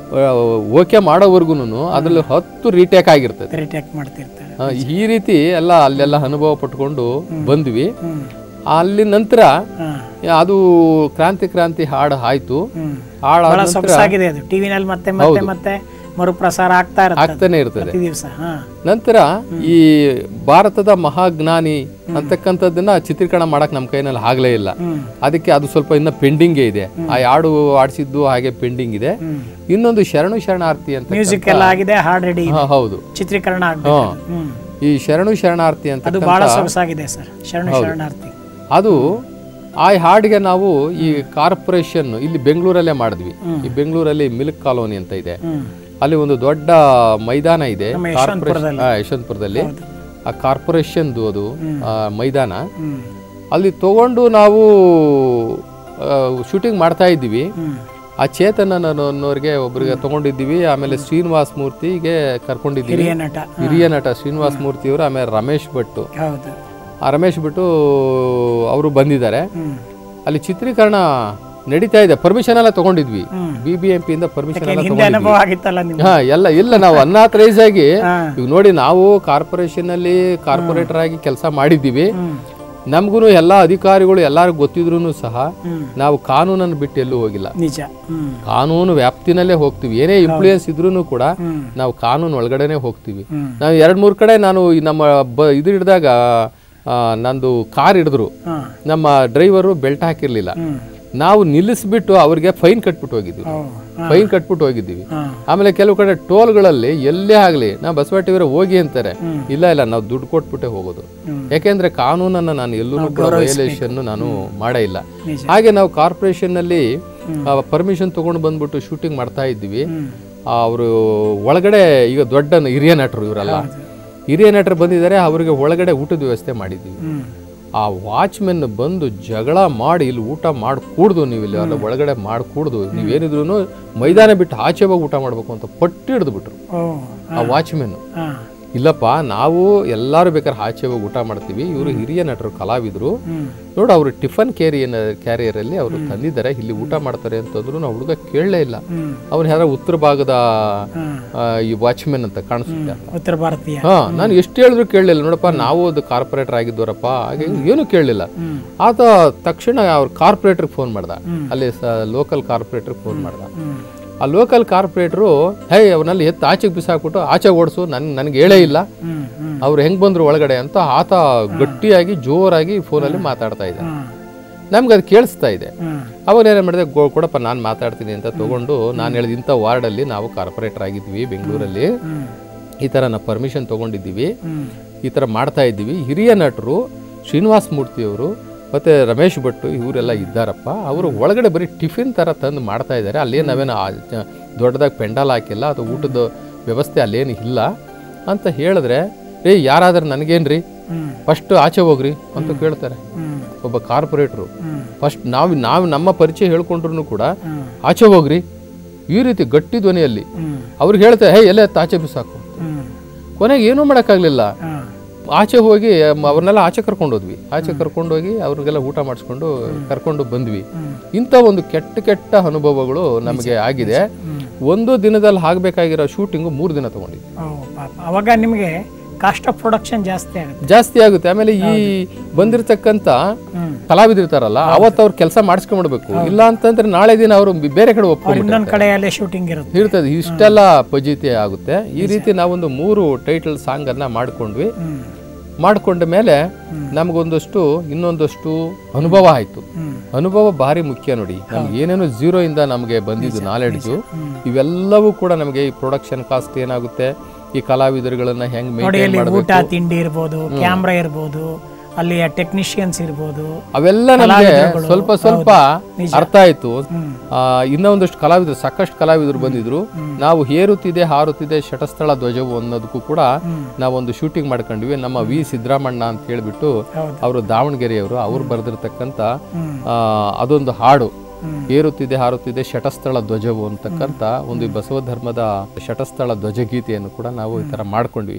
ಓಕೆ ಮಾಡೋವರೆಗೂ ಅದ್ರಲ್ಲಿ ಹತ್ತು ರೀಟೇಕ್ ಆಗಿರ್ತದೆ ರಿಟ್ಯಾಕ್ ಮಾಡ್ತಿರ್ತಾರೆ ಆ, ಈ ರೀತಿ ಎಲ್ಲ ಅಲ್ಲೆಲ್ಲ ಅನುಭವ ಪಟ್ಕೊಂಡು ಬಂದ್ವಿ ಹ್ಮ್ ಅಲ್ಲಿ ನಂತರ ಹಾ ಅದು ಕ್ರಾಂತಿ ಕ್ರಾಂತಿ ಹಾಡು ಆಯ್ತು ಹ್ಮ್ ಹಾಡಾದ ಬಹಳ ನಂತರ ಸೊಗಸಾಗಿದೆ ಅದು ಟಿವಿನಲ್ಲಿ ಮತ್ತೆ ಮತ್ತೆ ಮತ್ತೆ ಮರುಪ್ರಸಾರ ಆಗ್ತಾ ಇರುತ್ತೆ ಅದು ಆಗ್ತಾನೆ ಇರ್ತದೆ ಪ್ರತಿ ದಿವಸ ಹಾ ನಂತರ ಈ ಭಾರತದ ಮಹಾಜ್ಞಾನಿ ಅಂತಕ್ಕಂಥದ್ದನ್ನ ಚಿತ್ರೀಕರಣ ಮಾಡಕ್ ನಮ್ಮ ಕೈನಲ್ಲಿ ಆಗ್ಲೇ ಇಲ್ಲ ಹ್ಮ್ ಅದಕ್ಕೆ ಅದು ಸ್ವಲ್ಪ ಇನ್ನ ಪೆಂಡಿಂಗೇ ಇದೆ ಆ ಹಾಡು ಆಡಿಸಿದ್ದು ಹಾಗೆ ಪೆಂಡಿಂಗ್ ಇದೆ ಇನ್ನೊಂದು ಶರಣು ಶರಣಾರ್ಥಿ ಅಂತ ಮ್ಯೂಸಿಕ್ ಎಲ್ಲ ಆಗಿದೆ ಹಾಡ್ ರೆಡಿ ಹಾ, ಹೌದು ಚಿತ್ರೀಕರಣ ಆಗ್ಬೇಕು ಹ್ಮ್ ಈ ಶರಣು ಶರಣಾರ್ಥಿ ಅಂತ ಅದು ಬಹಳ ಸೊಗಸಾಗಿದೆ ಸರ್ ಶರಣ ಶರಣಾರ್ಥಿ ಅದು ಆ ಹಾಡಿಗೆ ನಾವು ಈ ಕಾರ್ಪೊರೇಷನ್ ಇಲ್ಲಿ ಬೆಂಗಳೂರಲ್ಲೇ ಮಾಡಿದ್ವಿ ಈ ಬೆಂಗಳೂರಲ್ಲಿ ಮಿಲ್ಕ್ ಕಾಲೋನಿ ಅಂತ ಇದೆ ಹ್ಮ್ ಅಲ್ಲಿ ಒಂದು ದೊಡ್ಡ ಮೈದಾನ ಇದೆ ನಮ್ಮ ಕಾರ್ಪೊರೇಷನ್ ಆ, ಯಶವಂತಪುರದಲ್ಲಿ ಆ ಕಾರ್ಪೊರೇಷನ್ದು ಅದು ಆ ಮೈದಾನ ಹ್ಮ್ ಅಲ್ಲಿ ತಗೊಂಡು ನಾವು ಶೂಟಿಂಗ್ ಮಾಡ್ತಾ ಇದ್ದೀವಿ ಹ್ಮ್ ಆ ಚೇತನ ಅನ್ನೋರಿಗೆ ಒಬ್ಬರಿಗೆ ತಗೊಂಡಿದ್ದೀವಿ ಆಮೇಲೆ ಶ್ರೀನಿವಾಸ್ ಮೂರ್ತಿಗೆ ಕರ್ಕೊಂಡಿದ್ದೀವಿ ಹಿರಿಯ ನಟ ಹಿರಿಯ ನಟ ಶ್ರೀನಿವಾಸ್ ಮೂರ್ತಿಯವರು ಆಮೇಲೆ ರಮೇಶ್ ಭಟ್ ಹೌದು ಆ ರಮೇಶ್ ಭಟ್ಟು ಅವರು ಬಂದಿದ್ದಾರೆ ಹ್ಮ್ ಅಲ್ಲಿ ಚಿತ್ರೀಕರಣ ನಡೀತಾ ಇದೆ ಪರ್ಮಿಷನ್ ಎಲ್ಲ ತಗೊಂಡಿದ್ವಿ ಬಿ ಬಿ ಎಂ ಪಿಯಿಂದ ಪರ್ಮಿಷನ್ ಎಲ್ಲ ಹಿಂದೆ ಅನುಭವ ಆಗಿತ್ತಲ್ಲ ನಿಮ್ಗೆ ಹಾ ಎಲ್ಲ ಇಲ್ಲ ನಾವು ಅನ್ನಾಥರೈಸ್ ಆಗಿ ಹಾ. ಈಗ ನೋಡಿ ನಾವು ಕಾರ್ಪೊರೇಷನ್ ಅಲ್ಲಿ ಕಾರ್ಪೊರೇಟರ್ ಆಗಿ ಕೆಲಸ ಮಾಡಿದ್ದೀವಿ ಹ್ಮ್ ನಮಗೂ ಎಲ್ಲ ಅಧಿಕಾರಿಗಳು ಎಲ್ಲರಿಗೂ ಗೊತ್ತಿದ್ರು ಸಹ ಹ್ಮ್ ನಾವು ಕಾನೂನನ್ನು ಬಿಟ್ಟು ಎಲ್ಲೂ ಹೋಗಿಲ್ಲ ನಿಜ ಹ್ಮ್ ಕಾನೂನು ವ್ಯಾಪ್ತಿನಲ್ಲೇ ಹೋಗ್ತೀವಿ ಏನೇ ಇನ್ಫ್ಲೂಯೆನ್ಸ್ ಇದ್ರೂ ಕೂಡ ಹ್ಮ್ ನಾವು ಕಾನೂನು ಒಳಗಡೆನೆ ಹೋಗ್ತೀವಿ ಹ್ಮ್ ನಾವು ಎರಡು ಮೂರು ಕಡೆ ನಾನು ಈ ನಮ್ಮ ಬ ಇದು ಹಿಡಿದಾಗ ನಂದು ಕಾರ್ ಹಿಡಿದ್ರು ಹಾ ನಮ್ಮ ಡ್ರೈವರು ಬೆಲ್ಟ್ ಹಾಕಿರ್ಲಿಲ್ಲ ಹ್ಮ್ ನಾವು ನಿಲ್ಲಿಸ್ಬಿಟ್ಟು ಅವ್ರಿಗೆ ಫೈನ್ ಕಟ್ಬಿಟ್ಟು ಹೋಗಿದ್ವಿ ಓ ಹಾ ಫೈನ್ ಕಟ್ಬಿಟ್ಟು ಹೋಗಿದ್ದೀವಿ ಹಾ ಆಮೇಲೆ ಕೆಲವು ಕಡೆ ಟೋಲ್ಗಳಲ್ಲಿ ಎಲ್ಲೇ ಆಗಲಿ ನಾವು ಬಸವಟಿವರ ಹೋಗಿ ಅಂತಾರೆ ಇಲ್ಲ ಇಲ್ಲ ನಾವು ದುಡ್ಡು ಕೊಟ್ಬಿಟ್ಟೆ ಹೋಗೋದು ಹ್ಮ್. ಯಾಕೆಂದ್ರೆ ಕಾನೂನನ್ನ ನಾನು ಎಲ್ಲೂ ಕೂಡ ವಯಲೇಷನ್ ನಾನು ಮಾಡೇ ಇಲ್ಲ ನಿಜ. ಹಾಗೆ ನಾವು ಕಾರ್ಪೊರೇಷನ್ ನಲ್ಲಿ ಪರ್ಮಿಷನ್ ತಗೊಂಡು ಬಂದ್ಬಿಟ್ಟು ಶೂಟಿಂಗ್ ಮಾಡ್ತಾ ಇದ್ವಿ ಹ್ಮ್ ಅವರು ಒಳಗಡೆ ಈಗ ದೊಡ್ಡ ನ- ಹಿರಿಯ ನಟರು ಇವರೆಲ್ಲ ಹಿರಿಯ ನಟರು ಬಂದಿದ್ದಾರೆ ಅವರಿಗೆ ಒಳಗಡೆ ಊಟದ ವ್ಯವಸ್ಥೆ ಮಾಡಿದ್ವಿ ಹ್ಮ್ ಆ ವಾಚ್ಮೆನ್ ಬಂದು ಜಗಳ ಮಾಡಿ ಇಲ್ಲಿ ಊಟ ಮಾಡಿ ಕೂಡ್ದು ನೀವು ಇಲ್ಲಿ ಅಲ್ಲ ಒಳಗಡೆ ಮಾಡಿ ಕೂಡ್ದು ನೀವೇನಿದ್ರು ಮೈದಾನ ಬಿಟ್ಟು ಆಚೆ ಹೋಗಿ ಊಟ ಮಾಡಬೇಕು ಅಂತ ಪಟ್ಟಿ ಹಿಡಿದು ಬಿಟ್ರು ಓ ಆ ವಾಚ್ಮೆನ್ ಹಾ ಇಲ್ಲಪ್ಪ ನಾವು ಎಲ್ಲರೂ ಬೇಕಾದ್ರೆ ಆಚೆ ಹೋಗಿ ಊಟ ಮಾಡ್ತೀವಿ ಇವರು ಹಿರಿಯ ನಟರು ಕಲಾವಿದರು ಹ್ಮ್ ನೋಡು ಅವರು ಟಿಫನ್ ಕ್ಯಾರಿಯನ್ ಕ್ಯಾರಿಯರಲ್ಲಿ ಅವರು ತಂದಿದ್ದಾರೆ ಇಲ್ಲಿ ಊಟ ಮಾಡ್ತಾರೆ ಅಂತಂದ್ರು ನಾವು ಹುಡುಗ ಕೇಳಲೇ ಇಲ್ಲ ಹ್ಮ್ ಅವ್ನು ಯಾರೋ ಉತ್ತರ ಭಾಗದ ಹಾ ಆ, ಈ ವಾಚ್ಮೆನ್ ಅಂತ ಕಾಣಿಸುತ್ತೆ ಉತ್ತರ ಭಾರತೀಯ ಹಾ ನಾನು ಎಷ್ಟು ಹೇಳಿದ್ರು ಕೇಳಲಿಲ್ಲ ನೋಡಪ್ಪ ನಾವು ಅದು ಕಾರ್ಪೊರೇಟರ್ ಆಗಿದ್ದವರಪ್ಪ ಹಾಗೆ ಏನು ಕೇಳಲಿಲ್ಲ ಹ್ಮ್ ಆತ ತಕ್ಷಣ ಅವ್ರ ಕಾರ್ಪೊರೇಟರ್ಗೆ ಫೋನ್ ಮಾಡ್ದ ಅಲ್ಲಿ ಲೋಕಲ್ ಕಾರ್ಪೊರೇಟರ್ಗೆ ಫೋನ್ ಮಾಡ್ದ ಹ್ಮ್ ಆ ಲೋಕಲ್ ಕಾರ್ಪೊರೇಟ್ರು ಹೇ ಅವನಲ್ಲಿ ಎತ್ತು ಆಚೆಗೆ ಬಿಸಾಕ್ಬಿಟ್ಟು ಆಚೆ ಓಡಿಸು ನನ್ ನನಗೆ ಹೇಳೇ ಇಲ್ಲ ಹ್ಮ್ ಹ್ಮ್ ಅವ್ರು ಹೆಂಗ್ ಬಂದ್ರು ಒಳಗಡೆ ಅಂತ ಆತ ಗಟ್ಟಿಯಾಗಿ ಜೋರಾಗಿ ಫೋನಲ್ಲಿ ಮಾತಾಡ್ತಾ ಇದ್ದ ಹ್ಮ್ ನಮ್ಗೆ ಅದು ಕೇಳಿಸ್ತಾ ಇದೆ ಹ್ಮ್ ಅವಾಗ ಏನೇ ಮಾಡಿದೆ ಗೋ ಕೊಡಪ್ಪ ನಾನು ಮಾತಾಡ್ತೀನಿ ಅಂತ ತಗೊಂಡು ನಾನು ಹೇಳಿದ ಇಂಥ ವಾರ್ಡಲ್ಲಿ ನಾವು ಕಾರ್ಪೊರೇಟರ್ ಆಗಿದ್ವಿ ಬೆಂಗಳೂರಲ್ಲಿ ಹ್ಮ್ ಈ ಥರ ನಾವು ಪರ್ಮಿಷನ್ ತೊಗೊಂಡಿದ್ದೀವಿ ಹ್ಮ್ ಈ ಥರ ಮಾಡ್ತಾ ಇದ್ದೀವಿ ಹಿರಿಯ ನಟರು ಶ್ರೀನಿವಾಸ್ ಮೂರ್ತಿಯವರು ಮತ್ತು ರಮೇಶ್ ಭಟ್ ಇವರೆಲ್ಲ ಇದ್ದಾರಪ್ಪ ಅವರು ಒಳಗಡೆ ಬರೀ ಟಿಫಿನ್ ಥರ ತಂದು ಮಾಡ್ತಾ ಇದ್ದಾರೆ ಅಲ್ಲೇನು ನಾವೇನು ಆ ಜ- ದೊಡ್ಡದಾಗಿ ಪೆಂಡಾಲ್ ಹಾಕಿಲ್ಲ ಅದು ಊಟದ ವ್ಯವಸ್ಥೆ ಅಲ್ಲೇನು ಇಲ್ಲ ಅಂತ ಹೇಳಿದ್ರೆ ಏ ಯಾರಾದ್ರೂ ನನಗೇನ್ರಿ ಹ್ಮ್ ಫಸ್ಟ್ ಆಚೆ ಹೋಗ್ರಿ ಅಂತ ಕೇಳ್ತಾರೆ ಹ್ಮ್ ಒಬ್ಬ ಕಾರ್ಪೊರೇಟ್ರು ಹ್ಮ್ ಫಸ್ಟ್ ನಾವು ನಾವು ನಮ್ಮ ಪರಿಚಯ ಹೇಳ್ಕೊಂಡ್ರು ಕೂಡ ಹ್ಮ್ ಆಚೆ ಹೋಗ್ರಿ ಈ ರೀತಿ ಗಟ್ಟಿ ಧ್ವನಿಯಲ್ಲಿ ಹ್ಮ್ ಅವ್ರಿಗೆ ಹೇಳ್ತಾರೆ ಹೇ ಎಲ್ಲ ಆಚೆ ಬಿಸಾಕು ಹ್ಮ್ ಕೊನೆಗೆ ಏನೂ ಮಾಡೋಕ್ಕಾಗಲಿಲ್ಲ ಹ್ಮ್ ಆಚೆ ಹೋಗಿ ಮ್- ಅವ್ರನ್ನೆಲ್ಲ ಆಚೆ ಕರ್ಕೊಂಡು ಹೋದ್ವಿ ಆಚೆ ಕರ್ಕೊಂಡು ಹೋಗಿ ಅವ್ರಿಗೆಲ್ಲ ಊಟ ಮಾಡಿಸ್ಕೊಂಡು ಕರ್ಕೊಂಡು ಬಂದ್ವಿ ಇಂಥ ಒಂದು ಕೆಟ್ಟ ಕೆಟ್ಟ ಅನುಭವಗಳು ನಮಗೆ ಆಗಿದೆ ಒಂದು ದಿನದಲ್ಲಿ ಆಗಬೇಕಾಗಿರೋ ಶೂಟಿಂಗು ಮೂರು ದಿನ ತಗೊಂಡಿದ್ವಿ ಓ ಪಾಪ ಅವಾಗ ನಿಮಗೆ ಕಾಸ್ಟ್ ಆಫ್ ಪ್ರೊಡಕ್ಷನ್ ಜಾಸ್ತಿ ಆಗುತ್ತೆ ಜಾಸ್ತಿ ಆಗುತ್ತೆ ಆಮೇಲೆ ಈ ಬಂದಿರತಕ್ಕಂಥ ಹ್ಮ್ ಕಲಾವಿದಿರ್ತಾರಲ್ಲ ಅವತ್ತು ಅವ್ರು ಕೆಲಸ ಮಾಡಿಸ್ಕೊಂಡ್ಬಿಡ್ಬೇಕು ಇಲ್ಲ ಅಂತಂದ್ರೆ ನಾಳೆ ದಿನ ಅವರು ಬೇರೆ ಕಡೆ ಒಪ್ಕೊಂಡು ಇನ್ನೊಂದ್ ಕಡೆಯಲ್ಲೇ ಶೂಟಿಂಗ್ ಇರುತ್ತೆ ಇರ್ತದೆ ಇಷ್ಟೆಲ್ಲ ಪಜಿತಿ ಆಗುತ್ತೆ ಈ ರೀತಿ ನಾವೊಂದು ಮೂರು ಟೈಟಲ್ ಸಾಂಗ್ ಅನ್ನ ಮಾಡ್ಕೊಂಡ್ವಿ ಹ್ಮ್ ಮಾಡ್ಕೊಂಡ ಮೇಲೆ ನಮಗೊಂದಷ್ಟು ಇನ್ನೊಂದಷ್ಟು ಅನುಭವ ಆಯ್ತು ಹ್ಮ್ ಅನುಭವ ಭಾರಿ ಮುಖ್ಯ ನೋಡಿ ನಮ್ಗೆ ಏನೇನು ಝೀರೋ ಇಂದ ನಮಗೆ ಬಂದಿದ್ದು ನಾಲೆಡ್ಜು ಇವೆಲ್ಲವೂ ಕೂಡ ನಮಗೆ ಈ ಪ್ರೊಡಕ್ಷನ್ ಕಾಸ್ಟ್ ಏನಾಗುತ್ತೆ ಈ ಕಲಾವಿದರುಗಳನ್ನ ಹೆಂಗ್ ನೋಡಿ ಮೇಂಟೈನ್ ಅಲ್ಲಿ ಮಾಡಬೇಕು ಊಟ ತಿಂಡಿ ಇರ್ಬೋದು ಕ್ಯಾಮ್ರಾ ಇರ್ಬೋದು ಅಲ್ಲಿಯ ಟೆಕ್ನಿಷಿಯನ್ಸ್ ಇರ್ಬೋದು ಅವೆಲ್ಲ ನಮಗೆ ಕಲಾವಿದರುಗಳು, ಸ್ವಲ್ಪ ಸ್ವಲ್ಪ ನಿಜ. ಅರ್ಥ ಆಯ್ತು ಆ, ಇನ್ನೂ ಒಂದಷ್ಟು ಕಲಾವಿದರು ಸಾಕಷ್ಟು ಕಲಾವಿದರು ಬಂದಿದ್ರು ನಾವು ಹೇರುತ್ತಿದೆ ಹಾರುತ್ತಿದೆ ಶಟಸ್ಥಳ ಧ್ವಜವು ಅನ್ನೋದಕ್ಕೂ ಕೂಡ ನಾವೊಂದು ಶೂಟಿಂಗ್ ಮಾಡ್ಕೊಂಡ್ವಿ ನಮ್ಮ ವಿ ಸಿದ್ದರಾಮಣ್ಣ ಅಂತ ಹೇಳ್ಬಿಟ್ಟು ಹೌದು. ಅವರು ದಾವಣಗೆರೆಯವರು ಅವ್ರು ಬರೆದಿರ್ತಕ್ಕಂಥ ಹ್ಮ್. ಆ, ಅದೊಂದು ಹಾಡು ಹ್ಮ್. ಏರುತ್ತಿದೆ ಹಾರುತ್ತಿದೆ ಶಟಸ್ಥಳ ಧ್ವಜವು ಅಂತಕ್ಕಂಥ ಒಂದು ಬಸವ ಧರ್ಮದ ಶಟಸ್ಥಳ ಧ್ವಜಗೀತೆಯನ್ನು ಕೂಡ ನಾವು ಈ ತರ ಮಾಡ್ಕೊಂಡ್ವಿ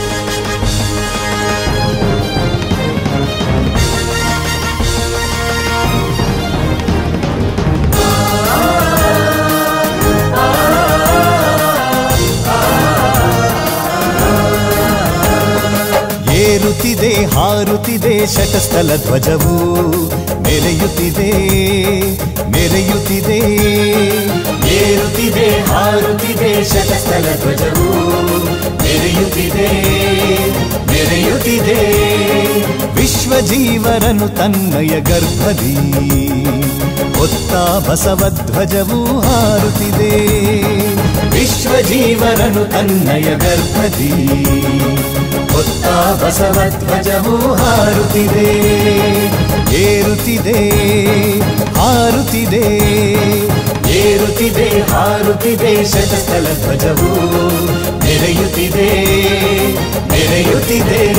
ಏರುತ್ತಿದೆ ಹಾರುತ್ತಿದೆ ಶಟಸ್ಥಲ ಧ್ವಜವು ಮೆರೆಯುತ್ತಿದೆ ಮೆರೆಯುತ್ತಿದೆ ಏರುತ್ತಿದೆ ಹಾರುತ್ತಿದೆ ಶತಸ್ಥಲ ಧ್ವಜವು ಮೆರೆಯುತ್ತಿದೆ ಮೆರೆಯುತ್ತಿದೆ ವಿಶ್ವ ಜೀವರನು ತನ್ನಯ ಗರ್ಭದಿ ಹೊತ್ತ ಬಸವಧ್ವಜವು ಹಾರುತ್ತಿದೆ ವಿಶ್ವ ಜೀವನನು ತನ್ನಯ ಗರ್ಭದಿ ಹೊತ್ತ ಬಸವಧ್ವಜವು ಹಾರುತ್ತಿದೆ ಏರುತ್ತಿದೆ ಹಾರುತ್ತಿದೆ ಏರುತ್ತಿದೆ ಹಾರುತ್ತಿದೆ ಶತಸ್ಥಲ ಧ್ವಜವು ಮೆರೆಯುತ್ತಿದೆ ಮೆರೆಯುತ್ತಿದೆ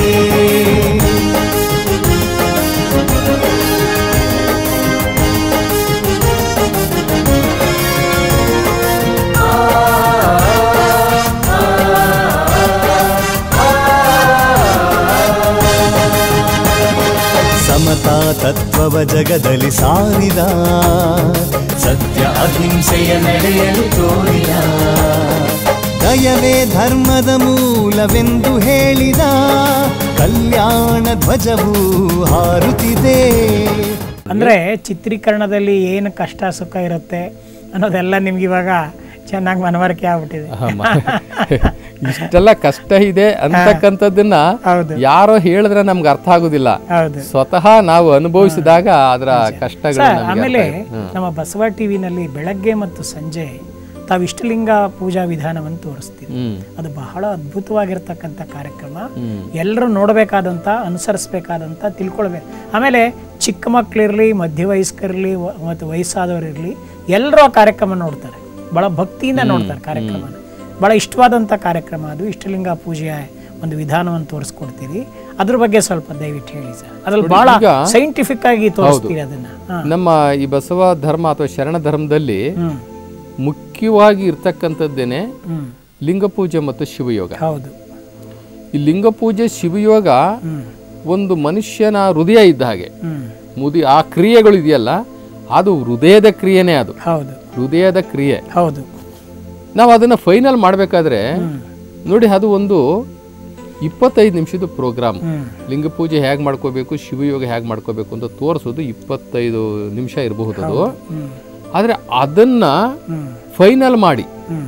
ಸಮತಾ ತತ್ವವ ಜಗದಲ್ಲಿ ಸಾರಿದ ಸತ್ಯ ಅಹಿಂಸೆಯ ನಡೆಯಲು ತೋರಿದ ದಯವೇ ಧರ್ಮದ ಮೂಲವೆಂದು ಹೇಳಿದ ಕಲ್ಯಾಣ ಧ್ವಜವು ಹಾರುತ್ತಿದೆ ಅಂದ್ರೆ ಚಿತ್ರೀಕರಣದಲ್ಲಿ ಏನು ಕಷ್ಟ ಸುಖ ಇರುತ್ತೆ ಅನ್ನೋದೆಲ್ಲ ನಿಮ್ಗೆ ಇವಾಗ ಚೆನ್ನಾಗಿ ಮನವರಿಕೆ ಆಗ್ಬಿಟ್ಟಿದೆ ಆಮ. ಇಷ್ಟೆಲ್ಲ ಕಷ್ಟ ಇದೆ ಅಂತಕ್ಕಂಥದ್ದನ್ನ ಹೌದು ಯಾರೋ ಹೇಳಿದ್ರೆ ನಮ್ಗೆ ಅರ್ಥ ಆಗುದಿಲ್ಲ ಹೌದು ಸ್ವತಃ ನಾವು ಅನುಭವಿಸಿದಾಗ ಅದರ ಕಷ್ಟಗಳು ಸರ್ ನಮ್ಗೆ ಆಮೇಲೆ ಅರ್ಥ ಆಗುತ್ತೆ. ಹ್ಮ್. ನಮ್ಮ ಬಸವ ಟಿವಿನಲ್ಲಿ ಬೆಳಗ್ಗೆ ಮತ್ತು ಸಂಜೆ ತಾವು ಇಷ್ಟಲಿಂಗ ಪೂಜಾ ವಿಧಾನವನ್ನು ತೋರಿಸ್ತೀವಿ ಹ್ಮ್ ಅದು ಬಹಳ ಅದ್ಭುತವಾಗಿರ್ತಕ್ಕಂಥ ಕಾರ್ಯಕ್ರಮ ಹ್ಮ್. ಎಲ್ಲರೂ ನೋಡಬೇಕಾದಂಥ ಅನುಸರಿಸಬೇಕಾದಂಥ ತಿಳ್ಕೊಳ್ಬೇಕು ಆಮೇಲೆ ಚಿಕ್ಕ ಮಕ್ಕಳಿರಲಿ ಮಧ್ಯವಯಸ್ಕರಿರಲಿ ವ- ಮತ್ತು ವಯಸ್ಸಾದವರಿರಲಿ ಎಲ್ಲರೂ ಆ ಕಾರ್ಯಕ್ರಮ ನೋಡ್ತಾರೆ ಭಾಳ ಭಕ್ತಿಯಿಂದ ನೋಡ್ತಾರೆ ಕಾರ್ಯಕ್ರಮನ ಭಾಳ ಇಷ್ಟವಾದಂಥ ಕಾರ್ಯಕ್ರಮ ಅದು ಇಷ್ಟಲಿಂಗ ಪೂಜೆಯ ಒಂದು ವಿಧಾನವನ್ನು ತೋರಿಸ್ಕೊಡ್ತೀರಿ ಅದ್ರ ಬಗ್ಗೆ ಸ್ವಲ್ಪ ದಯವಿಟ್ಟು ಹೇಳಿ ಸರ್ ಅದ್ರಲ್ಲಿ ನೋಡಿ, ಬಹಳ ಈಗ- ಸೈಂಟಿಫಿಕ್ ಆಗಿ ತೋರಿಸ್ತೀರಿ ಅದನ್ನ ಹಾ. ನಮ್ಮ ಈ ಬಸವ ಧರ್ಮ ಅಥವಾ ಶರಣ ಧರ್ಮದಲ್ಲಿ ಹ್ಮ್ ಮುಖ್ಯವಾಗಿ ಇರ್ತಕ್ಕಂಥದ್ದೇನೆ ಹ್ಮ್ ಲಿಂಗಪೂಜೆ ಮತ್ತು ಶಿವಯೋಗ ಹೌದು ಈ ಲಿಂಗಪೂಜೆ ಶಿವಯೋಗ ಹ್ಮ್ ಒಂದು ಮನುಷ್ಯನ ಹೃದಯ ಇದ್ದ ಹಾಗೆ ಹ್ಮ್ ಮುದಿ ಆ ಕ್ರಿಯೆಗಳು ಇದೆಯಲ್ಲ ಅದು ಹೃದಯದ ಕ್ರಿಯೆನೇ ಅದು ಹೌದು ಹೃದಯದ ಕ್ರಿಯೆ ಹೌದು ನಾವು ಅದನ್ನು ಫೈನಲ್ ಮಾಡಬೇಕಾದ್ರೆ ನೋಡಿ ಅದು ಒಂದು ಇಪ್ಪತ್ತೈದು ನಿಮಿಷದ ಪ್ರೋಗ್ರಾಮ್ ಹ್ಮ್ ಲಿಂಗಪೂಜೆ ಹೇಗೆ ಮಾಡ್ಕೋಬೇಕು ಶಿವಯೋಗ ಹೇಗೆ ಮಾಡ್ಕೋಬೇಕು ಅಂತ ತೋರಿಸೋದು ಇಪ್ಪತ್ತೈದು ನಿಮಿಷ ಇರಬಹುದು ಅದು ಹ್ಮ್ ಆದರೆ ಅದನ್ನ ಹ್ಮ್ ಫೈನಲ್ ಮಾಡಿ ಹ್ಮ್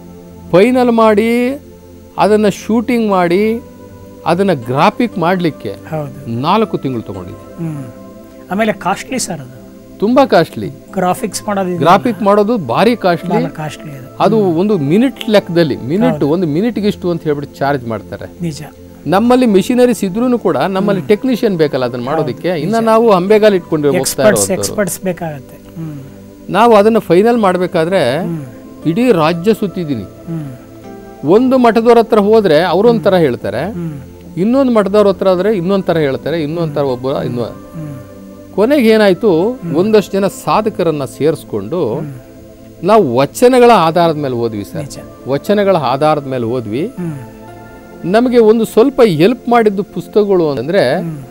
ಫೈನಲ್ ಮಾಡಿ ಅದನ್ನು ಶೂಟಿಂಗ್ ಮಾಡಿ ಅದನ್ನು ಗ್ರಾಫಿಕ್ ಮಾಡಲಿಕ್ಕೆ ಹೌದು ನಾಲ್ಕು ತಿಂಗಳು ತಗೊಂಡಿದೆ ಹ್ಮ್ ಆಮೇಲೆ ಕಾಸ್ಟ್ಲಿ ಸರ್ ಅದು ತುಂಬ ಕಾಸ್ಟ್ಲಿ ಗ್ರಾಫಿಕ್ಸ್ ಮಾಡೋದು ಗ್ರಾಫಿಕ್ ಮಾಡೋದು ಭಾರಿ ಕಾಸ್ಟ್ಲಿ ಕಾಸ್ಟ್ಲಿ ಅದು ಅದು ಒಂದು ಮಿನಿಟ್ ಲೆಕ್ಕದಲ್ಲಿ ಮಿನಿಟ್ ಒಂದು ಮಿನಿಟ್ಗೆ ಇಷ್ಟು ಅಂತ ಹೇಳ್ಬಿಟ್ಟು ಚಾರ್ಜ್ ಮಾಡ್ತಾರೆ ನಿಜ ನಮ್ಮಲ್ಲಿ ಮಿಷಿನರೀಸ್ ಇದ್ರೂ ಕೂಡ ನಮ್ಮಲ್ಲಿ ಟೆಕ್ನಿಷಿಯನ್ ಬೇಕಲ್ಲ ಅದನ್ನ ಮಾಡೋದಕ್ಕೆ ಇನ್ನ ನಾವು ಅಂಬೆಗಾಲ್ ಇಟ್ಕೊಂಡು ಹೋಗ್ತಾ ಎಕ್ಸ್ಪರ್ಟ್ಸ್ ಇರೋದು ಎಕ್ಸ್ಪರ್ಟ್ಸ್ ಬೇಕಾಗತ್ತೆ ಹ್ಮ್ ನಾವು ಅದನ್ನ ಫೈನಲ್ ಮಾಡಬೇಕಾದ್ರೆ ಇಡೀ ರಾಜ್ಯ ಸುತ್ತಿದ್ದೀನಿ ಹ್ಮ್ ಒಂದು ಮಠದವ್ರ ಹತ್ರ ಹೋದ್ರೆ ಅವರೊಂಥರ ಹೇಳ್ತಾರೆ ಹ್ಮ್ ಇನ್ನೊಂದು ಮಠದವ್ರ ಹತ್ರ ಆದ್ರೆ ಇನ್ನೊಂದ್ ಥರ ಹೇಳ್ತಾರೆ ಇನ್ನೊಂದ್ ಥರ ಒಬ್ಬ ಇನ್ನು ಹ್ಮ್ ಕೊನೆಗೆ ಏನಾಯ್ತು ಒಂದಷ್ಟು ಜನ ಸಾಧಕರನ್ನ ಸೇರಿಸ್ಕೊಂಡು ನಾವು ವಚನಗಳ ಆಧಾರದ ಮೇಲೆ ಓದ್ವಿ ಸರ್ ನಿಜ ವಚನಗಳ ಆಧಾರದ ಮೇಲೆ ಓದ್ವಿ ಹ್ಮ್ ನಮಗೆ ಒಂದು ಸ್ವಲ್ಪ ಹೆಲ್ಪ್ ಮಾಡಿದ್ದು ಪುಸ್ತಕಗಳು ಅಂದ್ರೆ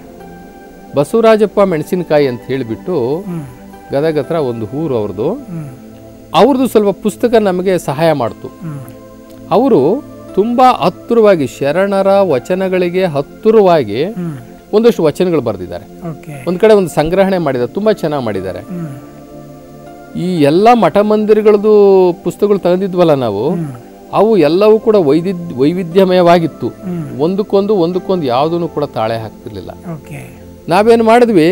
ಬಸವರಾಜಪ್ಪ ಮೆಣಸಿನಕಾಯಿ ಅಂತ ಹೇಳಿಬಿಟ್ಟು ಹ್ಮ್ ಗದಗ ಹತ್ರ ಒಂದು ಊರು ಅವ್ರದ್ದು ಹ್ಮ್ ಅವ್ರದ್ದು ಸ್ವಲ್ಪ ಪುಸ್ತಕ ನಮಗೆ ಸಹಾಯ ಮಾಡ್ತು ಹ್ಮ್ ಅವರು ತುಂಬಾ ಹತ್ತಿರವಾಗಿ ಶರಣರ ವಚನಗಳಿಗೆ ಹತ್ತಿರವಾಗಿ ಹ್ಮ್ ಒಂದಷ್ಟು ವಚನಗಳು ಬರೆದಿದ್ದಾರೆ ಓಕೆ ಒಂದ್ ಕಡೆ ಒಂದು ಸಂಗ್ರಹಣೆ ಮಾಡಿದ್ದಾರೆ ತುಂಬಾ ಚೆನ್ನಾಗಿ ಮಾಡಿದ್ದಾರೆ ಹ್ಮ್ ಈ ಎಲ್ಲ ಮಠ ಮಂದಿರಗಳದ್ದು ಪುಸ್ತಕಗಳು ತಂದಿದ್ವಲ್ಲ ನಾವು ಅವು ಎಲ್ಲವೂ ಕೂಡ ವೈವಿಧ್ಯ ವೈವಿಧ್ಯಮಯವಾಗಿತ್ತು ಹ್ಮ್. ಒಂದಕ್ಕೊಂದು ಒಂದಕ್ಕೊಂದು ಯಾವುದನ್ನು ಕೂಡ ತಾಳೆ ಹಾಕ್ತಿರ್ಲಿಲ್ಲ ಓಕೆ ನಾವೇನು ಮಾಡಿದ್ವಿ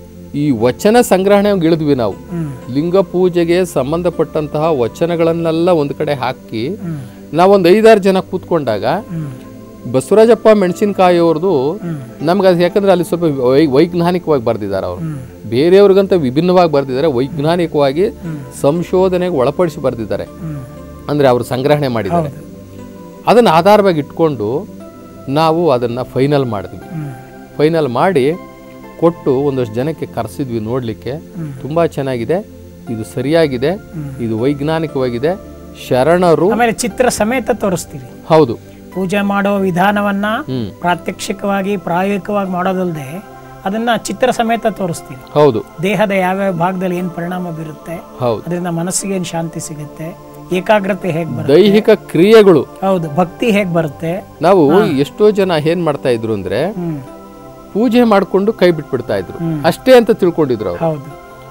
ಈ ವಚನ ಸಂಗ್ರಹಣೆ ಇಳಿದ್ವಿ ನಾವು ಹ್ಮ್ ಲಿಂಗ ಪೂಜೆಗೆ ಸಂಬಂಧಪಟ್ಟಂತಹ ವಚನಗಳನ್ನೆಲ್ಲ ಒಂದು ಕಡೆ ಹಾಕಿ ಹ್ಮ್ ನಾವೊಂದು ಐದಾರು ಜನ ಕೂತ್ಕೊಂಡಾಗ ಹ್ಮ್ ಬಸವರಾಜಪ್ಪ ಮೆಣಸಿನಕಾಯಿ ಅವ್ರದ್ದು ಹ್ಮ್ ನಮ್ಗೆ ಅದು ಯಾಕಂದ್ರೆ ಅಲ್ಲಿ ಸ್ವಲ್ಪ ವೈ- ವೈಜ್ಞಾನಿಕವಾಗಿ ಬರೆದಿದ್ದಾರೆ ಅವರು ಹ್ಮ್ ಬೇರೆಯವ್ರಿಗಂತ ವಿಭಿನ್ನವಾಗಿ ಬರೆದಿದ್ದಾರೆ ವೈಜ್ಞಾನಿಕವಾಗಿ ಸಂಶೋಧನೆಗೆ ಒಳಪಡಿಸಿ ಬರೆದಿದ್ದಾರೆ ಹ್ಮ್ ಅಂದ್ರೆ ಅವರು ಸಂಗ್ರಹಣೆ ಮಾಡಿದ್ದಾರೆ ಹೌದು ಅದನ್ನು ಆಧಾರವಾಗಿ ಇಟ್ಕೊಂಡು ನಾವು ಅದನ್ನ ಫೈನಲ್ ಮಾಡಿದ್ವಿ ಹ್ಮ್ ಫೈನಲ್ ಮಾಡಿ ಕೊಟ್ಟು ಒಂದಷ್ಟು ಜನಕ್ಕೆ ಕರೆಸಿದ್ವಿ ನೋಡಲಿಕ್ಕೆ ತುಂಬಾ ಚೆನ್ನಾಗಿದೆ ಇದು ಸರಿಯಾಗಿದೆ ಇದು ವೈಜ್ಞಾನಿಕವಾಗಿದೆ ಶರಣರು ಆಮೇಲೆ ಚಿತ್ರ ಸಮೇತ ತೋರಿಸ್ತೀರಿ ಹೌದು ಪೂಜೆ ಮಾಡೋ ವಿಧಾನವನ್ನ ಹ್ಮ್ ಪ್ರಾತ್ಯಕ್ಷಿಕವಾಗಿ ಪ್ರಾಯೋಗಿಕವಾಗಿ ಮಾಡೋದಲ್ಲದೆ ಅದನ್ನ ಚಿತ್ರ ಸಮೇತ ತೋರಿಸ್ತೀರಿ ಹೌದು ದೇಹದ ಯಾವ್ಯಾವ ಭಾಗದಲ್ಲಿ ಏನು ಪರಿಣಾಮ ಬೀರುತ್ತೆ ಹೌದು ಅದರಿಂದ ಮನಸ್ಸಿಗೆ ಏನು ಶಾಂತಿ ಸಿಗುತ್ತೆ ಏಕಾಗ್ರತೆ ಹೇಗೆ ಬರುತ್ತೆ ದೈಹಿಕ ಕ್ರಿಯೆಗಳು ಹೌದು ಭಕ್ತಿ ಹೇಗೆ ಬರುತ್ತೆ ನಾವು ಎಷ್ಟೋ ಜನ ಏನ್ ಮಾಡ್ತಾ ಇದ್ರು ಅಂದ್ರೆ ಹ್ಮ್ ಪೂಜೆ ಮಾಡ್ಕೊಂಡು ಕೈ ಬಿಟ್ಬಿಡ್ತಾ ಇದ್ರು ಅಷ್ಟೇ ಅಂತ ತಿಳ್ಕೊಂಡಿದ್ರು ಅವ್ರು ಹೌದು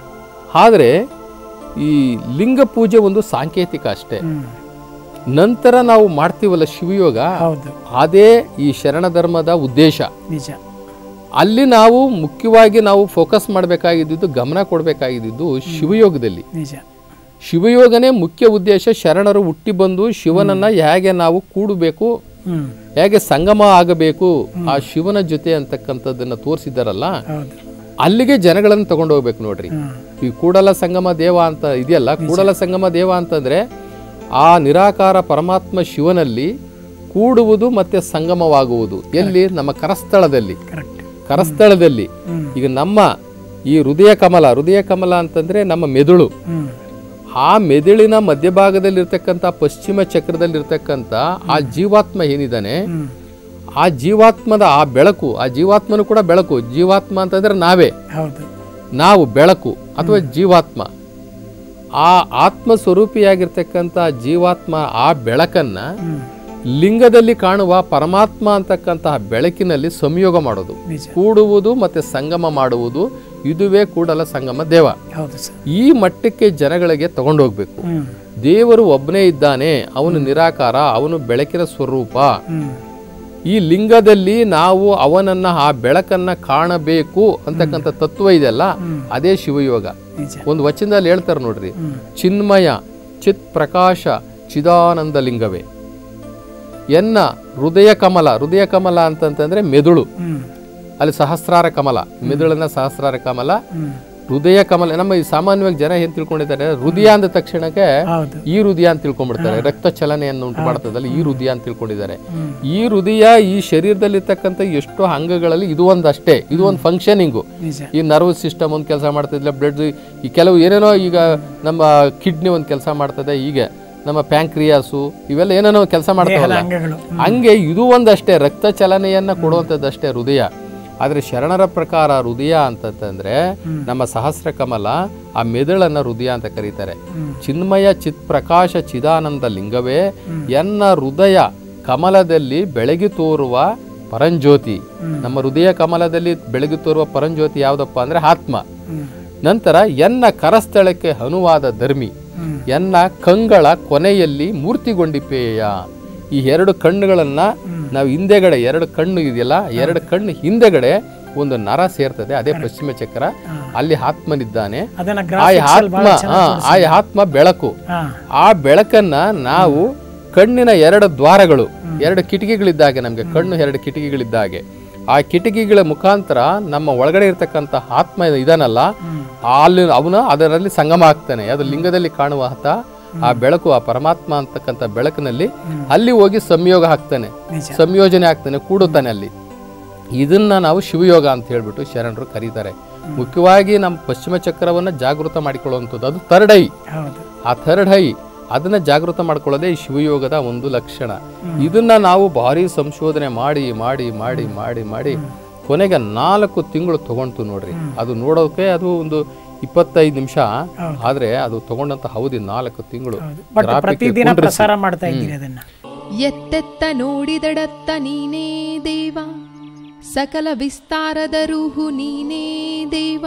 ಆದ್ರೆ ಈ ಲಿಂಗ ಪೂಜೆ ಒಂದು ಸಾಂಕೇತಿಕ ಅಷ್ಟೇ ಹ್ಮ್ ನಂತರ ನಾವು ಮಾಡ್ತೀವಲ್ಲ ಶಿವಯೋಗ ಹೌದು ಅದೇ ಈ ಶರಣ ಧರ್ಮದ ಉದ್ದೇಶ ನಿಜ ಅಲ್ಲಿ ನಾವು ಮುಖ್ಯವಾಗಿ ನಾವು ಫೋಕಸ್ ಮಾಡಬೇಕಾಗಿದ್ದು ಗಮನ ಕೊಡಬೇಕಾಗಿದ್ದು ಶಿವಯೋಗದಲ್ಲಿ ನಿಜ ಶಿವಯೋಗನೇ ಮುಖ್ಯ ಉದ್ದೇಶ ಶರಣರು ಹುಟ್ಟಿ ಬಂದು ಶಿವನನ್ನ ಹೇಗೆ ನಾವು ಕೂಡಬೇಕು ಹ್ಮ್ ಹೇಗೆ ಸಂಗಮ ಆಗಬೇಕು ಆ ಶಿವನ ಜೊತೆ ಅಂತಕ್ಕಂಥದ್ದನ್ನ ತೋರಿಸಿದಾರಲ್ಲ ಹೌದು ಅಲ್ಲಿಗೆ ಜನಗಳನ್ನು ತಗೊಂಡು ಹೋಗ್ಬೇಕು ನೋಡ್ರಿ ಹ್ಮ್ ಈ ಕೂಡಲ ಸಂಗಮ ದೇವ ಅಂತ ಇದೆಯಲ್ಲ ಕೂಡಲ ಸಂಗಮ ದೇವ ಅಂತಂದ್ರೆ ಆ ನಿರಾಕಾರ ಪರಮಾತ್ಮ ಶಿವನಲ್ಲಿ ಕೂಡುವುದು ಮತ್ತೆ ಸಂಗಮವಾಗುವುದು ಎಲ್ಲಿ ನಮ್ಮ ಕರಸ್ಥಳದಲ್ಲಿ ಕರೆಕ್ಟ್ ಕರಸ್ಥಳದಲ್ಲಿ ಹ್ಮ್. ಈಗ ನಮ್ಮ ಈ ಹೃದಯ ಕಮಲ ಹೃದಯ ಕಮಲ ಅಂತಂದ್ರೆ ನಮ್ಮ ಮೆದುಳು ಹ್ಮ್ ಆ ಮೆದುಳಿನ ಮಧ್ಯಭಾಗದಲ್ಲಿರ್ತಕ್ಕಂಥ ಪಶ್ಚಿಮ ಚಕ್ರದಲ್ಲಿರ್ತಕ್ಕಂಥ ಆ ಜೀವಾತ್ಮ ಏನಿದಾನೆ ಹ್ಮ್ ಆ ಜೀವಾತ್ಮದ ಆ ಬೆಳಕು ಆ ಜೀವಾತ್ಮನು ಕೂಡ ಬೆಳಕು ಜೀವಾತ್ಮ ಅಂತಂದ್ರೆ ನಾವೇ ಹೌದು ನಾವು ಬೆಳಕು ಅಥವಾ ಜೀವಾತ್ಮ ಆ ಆತ್ಮ ಸ್ವರೂಪಿಯಾಗಿರ್ತಕ್ಕಂಥ ಜೀವಾತ್ಮ ಆ ಬೆಳಕನ್ನ ಹ್ಮ್ ಲಿಂಗದಲ್ಲಿ ಕಾಣುವ ಪರಮಾತ್ಮ ಅಂತಕ್ಕಂತಹ ಬೆಳಕಿನಲ್ಲಿ ಸಂಯೋಗ ಮಾಡೋದು ನಿಜ ಕೂಡುವುದು ಮತ್ತೆ ಸಂಗಮ ಮಾಡುವುದು ಇದುವೇ ಕೂಡಲ ಸಂಗಮ ದೇವ ಹೌದು ಸರ್ ಈ ಮಟ್ಟಕ್ಕೆ ಜನಗಳಿಗೆ ತಗೊಂಡೋಗ್ಬೇಕು ಹ್ಮ್ ದೇವರು ಒಬ್ಬನೇ ಇದ್ದಾನೆ ಅವನು ನಿರಾಕಾರ ಅವನು ಬೆಳಕಿನ ಸ್ವರೂಪ ಹ್ಮ್ ಈ ಲಿಂಗದಲ್ಲಿ ನಾವು ಅವನನ್ನ ಆ ಬೆಳಕನ್ನ ಕಾಣಬೇಕು ಅಂತಕ್ಕಂಥ ತತ್ವ ಇದೆಯಲ್ಲ ಅದೇ ಶಿವಯೋಗ ನಿಜ ಒಂದು ವಚನದಲ್ಲಿ ಹೇಳ್ತಾರೆ ನೋಡ್ರಿ ಹ್ಮ್ ಚಿನ್ಮಯ ಚಿತ್ ಪ್ರಕಾಶ ಚಿದಾನಂದ ಲಿಂಗವೇ ಎನ್ನ ಹೃದಯ ಕಮಲ ಹೃದಯ ಕಮಲ ಅಂತಂತಂದ್ರೆ ಮೆದುಳು ಹ್ಮ್ ಅಲ್ಲಿ ಸಹಸ್ರಾರ ಕಮಲ ಮೆದುಳನ್ನ ಸಹಸ್ರಾರ ಕಮಲ ಹ್ಮ್ ಹೃದಯ ಕಮಲ ನಮ್ಮ ಈ ಸಾಮಾನ್ಯವಾಗಿ ಜನ ಏನ್ ತಿಳ್ಕೊಂಡಿದ್ದಾರೆ ಹೃದಯ ಅಂದ ತಕ್ಷಣಕ್ಕೆ ಹೌದು ಈ ಹೃದಯ ಅಂತ ತಿಳ್ಕೊಂಡ್ಬಿಡ್ತಾರೆ ರಕ್ತ ಚಲನೆಯನ್ನು ಉಂಟು ಮಾಡ್ತದಲ್ಲ ಈ ಹೃದಯ ಅಂತ ತಿಳ್ಕೊಂಡಿದ್ದಾರೆ ಈ ಹೃದಯ ಈ ಶರೀರದಲ್ಲಿರ್ತಕ್ಕಂಥ ಎಷ್ಟೋ ಅಂಗಗಳಲ್ಲಿ ಇದು ಒಂದು ಅಷ್ಟೇ ಇದು ಒಂದು ಫಂಕ್ಷನಿಂಗು ನಿಜ ಈ ನರ್ವಸ್ ಸಿಸ್ಟಮ್ ಒಂದು ಕೆಲಸ ಮಾಡ್ತಿದ್ದಿಲ್ಲ ಬ್ಲಡ್ ಈ ಕೆಲವು ಏನೇನೋ ಈಗ ನಮ್ಮ ಕಿಡ್ನಿ ಒಂದು ಕೆಲಸ ಮಾಡ್ತದೆ ಹೀಗೆ ನಮ್ಮ ಪ್ಯಾಂಕ್ರಿಯಾಸು ಇವೆಲ್ಲ ಏನೇನೋ ಕೆಲಸ ಮಾಡ್ತಾವಲ್ಲ ಅಂಗಗಳು ಹಂಗೆ ಇದು ಒಂದಷ್ಟೇ ರಕ್ತ ಚಲನೆಯನ್ನ ಕೊಡುವಂಥದ್ದಷ್ಟೇ ಹೃದಯ ಆದರೆ ಶರಣರ ಪ್ರಕಾರ ಹೃದಯ ಅಂತಂತಂದ್ರೆ ನಮ್ಮ ಸಹಸ್ರ ಕಮಲ ಆ ಮೆದುಳನ್ನ ಹೃದಯ ಅಂತ ಕರೀತಾರೆ ಚಿನ್ಮಯ ಚಿತ್ ಪ್ರಕಾಶ ಚಿದಾನಂದ ಲಿಂಗವೇ ಎನ್ನ ಹೃದಯ ಕಮಲದಲ್ಲಿ ಬೆಳಗಿ ತೋರುವ ಪರಂಜ್ಯೋತಿ ನಮ್ಮ ಹೃದಯ ಕಮಲದಲ್ಲಿ ಬೆಳಗಿ ತೋರುವ ಪರಂಜ್ಯೋತಿ ಯಾವುದಪ್ಪ ಅಂದ್ರೆ ಆತ್ಮ ನಂತರ ಎನ್ನ ಕರಸ್ಥಳಕ್ಕೆ ಅನುವಾದ ಧರ್ಮಿ ಎನ್ನ ಕಂಗಳ ಕೊನೆಯಲ್ಲಿ ಮೂರ್ತಿಗೊಂಡಿಪೇಯ ಈ ಎರಡು ಕಣ್ಣುಗಳನ್ನ ನಾವು ಹಿಂದೆಗಡೆ ಎರಡು ಕಣ್ಣು ಇದೆಯಲ್ಲ ಎರಡು ಕಣ್ಣು ಹಿಂದೆಗಡೆ ಒಂದು ನರ ಸೇರ್ತದೆ ಅದೇ ಪಶ್ಚಿಮ ಚಕ್ರ ಅಲ್ಲಿ ಆತ್ಮನಿದ್ದಾನೆ ಅದನ್ನ ಆ ಗ್ರಾಫಿಕ್ಸ್ ಆತ್ಮ ಹಾ, ಆ ಆತ್ಮ ಬೆಳಕು ಹಾ ಆ ಬೆಳಕನ್ನ ನಾವು ಕಣ್ಣಿನ ಎರಡು ದ್ವಾರಗಳು ಎರಡು ಕಿಟಕಿಗಳಿದ್ದಾಗೆ ನಮಗೆ ಕಣ್ಣು ಎರಡು ಕಿಟಕಿಗಳಿದ್ದಾಗೆ ಆ ಕಿಟಕಿಗಳ ಮುಖಾಂತರ ನಮ್ಮ ಒಳಗಡೆ ಇರ್ತಕ್ಕಂಥ ಆತ್ಮ ಇದಾನಲ್ಲ ಅಲ್ಲಿ ಅವನು ಅದರಲ್ಲಿ ಸಂಗಮ ಆಗ್ತಾನೆ ಅದು ಲಿಂಗದಲ್ಲಿ ಕಾಣುವ ಆತ ಆ ಬೆಳಕು ಆ ಪರಮಾತ್ಮ ಅಂತಕ್ಕಂಥ ಬೆಳಕಿನಲ್ಲಿ ಅಲ್ಲಿ ಹೋಗಿ ಸಂಯೋಗ ಆಗ್ತಾನೆ ನಿಜ. ಸಂಯೋಜನೆ ಆಗ್ತಾನೆ ಕೂಡುತ್ತಾನೆ ಅಲ್ಲಿ ಇದನ್ನ ನಾವು ಶಿವಯೋಗ ಅಂತ ಹೇಳ್ಬಿಟ್ಟು ಶರಣರು ಕರೀತಾರೆ ಮುಖ್ಯವಾಗಿ ನಮ್ಮ ಪಶ್ಚಿಮ ಚಕ್ರವನ್ನ ಜಾಗೃತ ಮಾಡಿಕೊಳ್ಳುವಂಥದ್ದು ಅದು ಥರ್ಡ್ ಐ ಹೌದು ಆ ಥರ್ಡ್ ಹೈ ಅದನ್ನ ಜಾಗೃತ ಮಾಡ್ಕೊಳ್ಳೋದೇ ಈ ಶಿವಯೋಗದ ಒಂದು ಲಕ್ಷಣ ಇದನ್ನ ನಾವು ಭಾರಿ ಸಂಶೋಧನೆ ಮಾಡಿ ಮಾಡಿ ಮಾಡಿ ಮಾಡಿ ಮಾಡಿ ಕೊನೆಗೆ ನಾಲ್ಕು ತಿಂಗಳು ತಗೊಂತು ನೋಡ್ರಿ ಅದು ನೋಡೋಕೆ ಅದು ಒಂದು ಇಪ್ಪತ್ತೈದು ನಿಮಿಷ ಆದ್ರೆ ಅದು ತಗೊಂಡಂತ ಅವಧಿ ನಾಲ್ಕು ತಿಂಗಳು ಬಟ್ ಗ್ರಾಫಿಕ್ ಪ್ರತಿದಿನ ಕುಂಡ್ರಿಸಿ. ಪ್ರಸಾರ ಮಾಡ್ತಾ ಇದ್ದೀರಿ ಅದನ್ನ ಎತ್ತೆತ್ತ ನೋಡಿದಡತ್ತ ನೀನೇ ದೇವ ಸಕಲ ವಿಸ್ತಾರದ ರೂಹು ನೀನೇ ದೇವ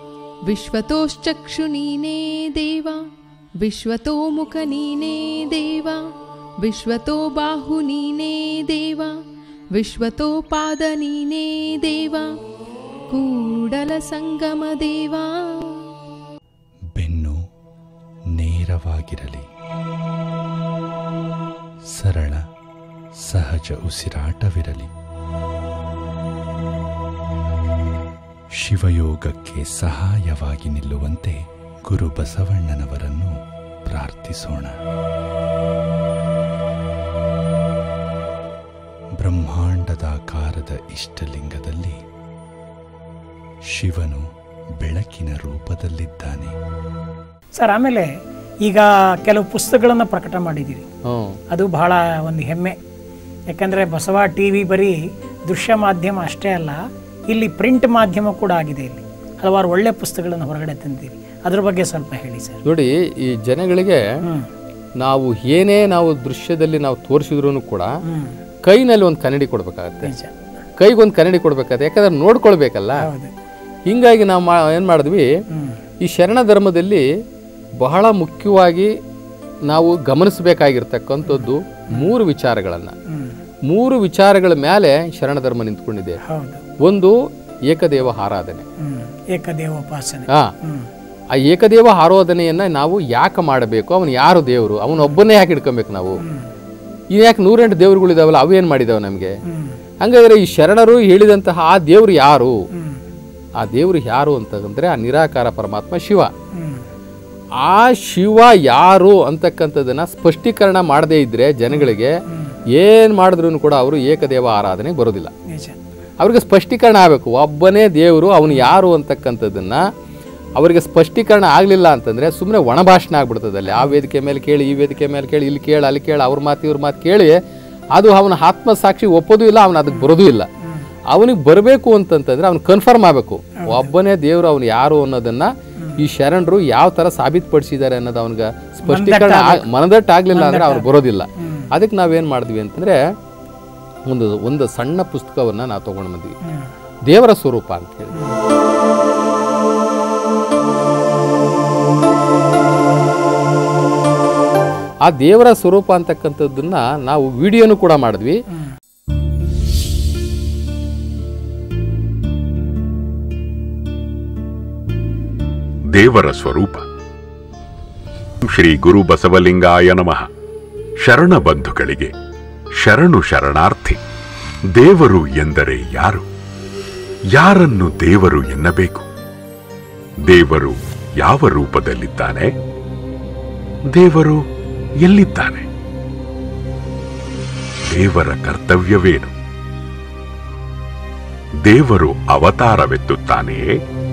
ವಿಶ್ವತೋಶ್ಚಕ್ಷು ನೀನೇ ದೇವ ವಿಶ್ವತೋ ಮುಖ ನೀನೇ ದೇವ ವಿಶ್ವತೋ ಬಾಹು ನೀನೇ ದೇವ ವಿಶ್ವತೋ ಪಾದ ನೀನೇ ದೇವ ಕೂಡಲ ಸಂಗಮ ದೇವಾ ಬೆನ್ನು ನೇರವಾಗಿರಲಿ ಸರಳ ಸಹಜ ಉಸಿರಾಟವಿರಲಿ ಶಿವಯೋಗಕ್ಕೆ ಸಹಾಯವಾಗಿ ನಿಲ್ಲುವಂತೆ ಗುರು ಬಸವಣ್ಣನವರನ್ನು ಪ್ರಾರ್ಥಿಸೋಣ ಬ್ರಹ್ಮಾಂಡದಾಕಾರದ ಇಷ್ಟಲಿಂಗದಲ್ಲಿ ಶಿವನು ಬೆಳಕಿನ ರೂಪದಲ್ಲಿದ್ದಾನೆ ಸರ್ ಆಮೇಲೆ ಈಗ ಕೆಲವು ಪುಸ್ತಕಗಳನ್ನು ಪ್ರಕಟ ಮಾಡಿದ್ದೀರಿ ಹ್ಮ್ ಅದು ಬಹಳ ಒಂದು ಹೆಮ್ಮೆ ಯಾಕಂದರೆ ಬಸವ ಟಿ ವಿ ಬರೀ ದೃಶ್ಯ ಮಾಧ್ಯಮ ಅಷ್ಟೇ ಅಲ್ಲ ಇಲ್ಲಿ ಪ್ರಿಂಟ್ ಮಾಧ್ಯಮ ಕೂಡ ಆಗಿದೆ ಇಲ್ಲಿ ಹಲವಾರು ಒಳ್ಳೆ ಪುಸ್ತಕಗಳನ್ನು ಹೊರಗಡೆ ತಂದಿದ್ದೀವಿ ಅದ್ರ ಬಗ್ಗೆ ಸ್ವಲ್ಪ ಹೇಳಿ ಸರ್ ನೋಡಿ ಈ ಜನಗಳಿಗೆ ನಾವು ಏನೇ ನಾವು ದೃಶ್ಯದಲ್ಲಿ ನಾವು ತೋರಿಸಿದ್ರು ಕೂಡ ಕೈನಲ್ಲಿ ಒಂದು ಕನ್ನಡಿ ಕೊಡ್ಬೇಕಾಗತ್ತೆ ನಿಜ ಕೈಗೊಂದು ಕನ್ನಡಿ ಕೊಡ್ಬೇಕಾಗತ್ತೆ ಯಾಕಂದ್ರೆ ನೋಡ್ಕೊಳ್ಬೇಕಲ್ಲ ಹೌದು ಹಿಂಗಾಗಿ ನಾವು ಮಾ ಏನು ಮಾಡಿದ್ವಿ ಈ ಶರಣ ಧರ್ಮದಲ್ಲಿ ಬಹಳ ಮುಖ್ಯವಾಗಿ ನಾವು ಗಮನಿಸಬೇಕಾಗಿರ್ತಕ್ಕಂಥದ್ದು ಮೂರು ವಿಚಾರಗಳನ್ನು ಮೂರು ವಿಚಾರಗಳ ಮೇಲೆ ಶರಣ ಧರ್ಮ ನಿಂತ್ಕೊಂಡಿದೆ ಹೌದು ಒಂದು ಏಕದೇವ ಆರಾಧನೆ ಹ್ಮ್ ಏಕದೇವೋಪಾಸನೆ ಆ ಆ ಏಕದೇವ ಆರಾಧನೆಯನ್ನ ನಾವು ಯಾಕೆ ಮಾಡಬೇಕು ಅವನು ಯಾರು ದೇವರು ಅವನೊಬ್ಬನೇ ಯಾಕೆ ಇಟ್ಕೊಬೇಕು ನಾವು ಈ ಯಾಕೆ ನೂರೆಂಟು ದೇವರುಗಳಿದಾವಲ್ಲ ಅವು ಏನು ಮಾಡಿದಾವೆ ನಮಗೆ ಹಂಗಾದ್ರೆ ಈ ಶರಣರು ಹೇಳಿದಂತಹ ಆ ದೇವರು ಯಾರು ಆ ದೇವರು ಯಾರು ಅಂತಂದ್ರೆ ಆ ನಿರಾಕಾರ ಪರಮಾತ್ಮ ಶಿವ ಆ ಶಿವ ಯಾರು ಅಂತಕ್ಕಂಥದ್ದನ್ನ ಸ್ಪಷ್ಟೀಕರಣ ಮಾಡದೇ ಇದ್ರೆ ಜನಗಳಿಗೆ ಏನ್ ಮಾಡಿದ್ರು ಕೂಡ ಅವರು ಏಕದೇವ ಆರಾಧನೆ ಬರೋದಿಲ್ಲ ನಿಜ ಅವ್ರಿಗೆ ಸ್ಪಷ್ಟೀಕರಣ ಆಗಬೇಕು ಒಬ್ಬನೇ ದೇವರು ಅವನು ಯಾರು ಅಂತಕ್ಕಂಥದ್ದನ್ನ ಅವರಿಗೆ ಸ್ಪಷ್ಟೀಕರಣ ಆಗಲಿಲ್ಲ ಅಂತಂದ್ರೆ ಸುಮ್ಮನೆ ಒಣ ಭಾಷಣ ಆಗ್ಬಿಡ್ತದಲ್ಲಿ ಆ ವೇದಿಕೆ ಮೇಲೆ ಕೇಳಿ ಈ ವೇದಿಕೆ ಮೇಲೆ ಕೇಳಿ ಇಲ್ಲಿ ಕೇಳಿ ಅಲ್ಲಿ ಕೇಳಿ ಅವ್ರ ಮಾತು ಇವ್ರ ಮಾತು ಕೇಳಿ ಅದು ಅವನ ಆತ್ಮಸಾಕ್ಷಿ ಒಪ್ಪೋದು ಇಲ್ಲ ಅವನು ಅದಕ್ಕೆ ಬರೋದು ಇಲ್ಲ ಅವನಿಗೆ ಬರಬೇಕು ಅಂತಂತಂದ್ರೆ ಅವ್ನು ಕನ್ಫರ್ಮ್ ಆಗಬೇಕು ಒಬ್ಬನೇ ದೇವರು ಅವನು ಯಾರು ಅನ್ನೋದನ್ನ ಈ ಶರಣರು ಯಾವ ತರ ಸಾಬೀತುಪಡಿಸಿದ್ದಾರೆ ಅನ್ನೋದು ಅವನಿಗೆ ಸ್ಪಷ್ಟೀಕರಣ ಆಗ್- ಮನದಟ್ಟಾಗ್ಲಿಲ್ಲ ಅಂದ್ರೆ ಅವ್ನು ಬರೋದಿಲ್ಲ ಅದಕ್ಕೆ ನಾವೇನ್ ಮಾಡಿದ್ವಿ ಅಂತಂದ್ರೆ ಒಂದು ಒಂದು ಸಣ್ಣ ಪುಸ್ತಕವನ್ನ ನಾವು ತಗೊಂಡು ಬಂದ್ವಿ ದೇವರ ಸ್ವರೂಪ ಅಂತ ಹೇಳಿ ಆ ದೇವರ ಸ್ವರೂಪ ಅಂತಕ್ಕಂಥದ್ದನ್ನ ನಾವು ವಿಡಿಯೋನು ಕೂಡ ಮಾಡಿದ್ವಿ ದೇವರ ಸ್ವರೂಪ ಶ್ರೀ ಗುರು ಬಸವಲಿಂಗಾಯ ನಮಃ ಶರಣ ಬಂಧುಗಳಿಗೆ ಶರಣು ಶರಣಾರ್ಥಿ ದೇವರು ಎಂದರೆ ಯಾರು ಯಾರನ್ನು ದೇವರು ಎನ್ನಬೇಕು ದೇವರು ಯಾವ ರೂಪದಲ್ಲಿದ್ದಾನೆ ದೇವರು ಎಲ್ಲಿದ್ದಾನೆ ದೇವರ ಕರ್ತವ್ಯವೇನು ದೇವರು ಅವತಾರವೆತ್ತುತ್ತಾನೆಯೇ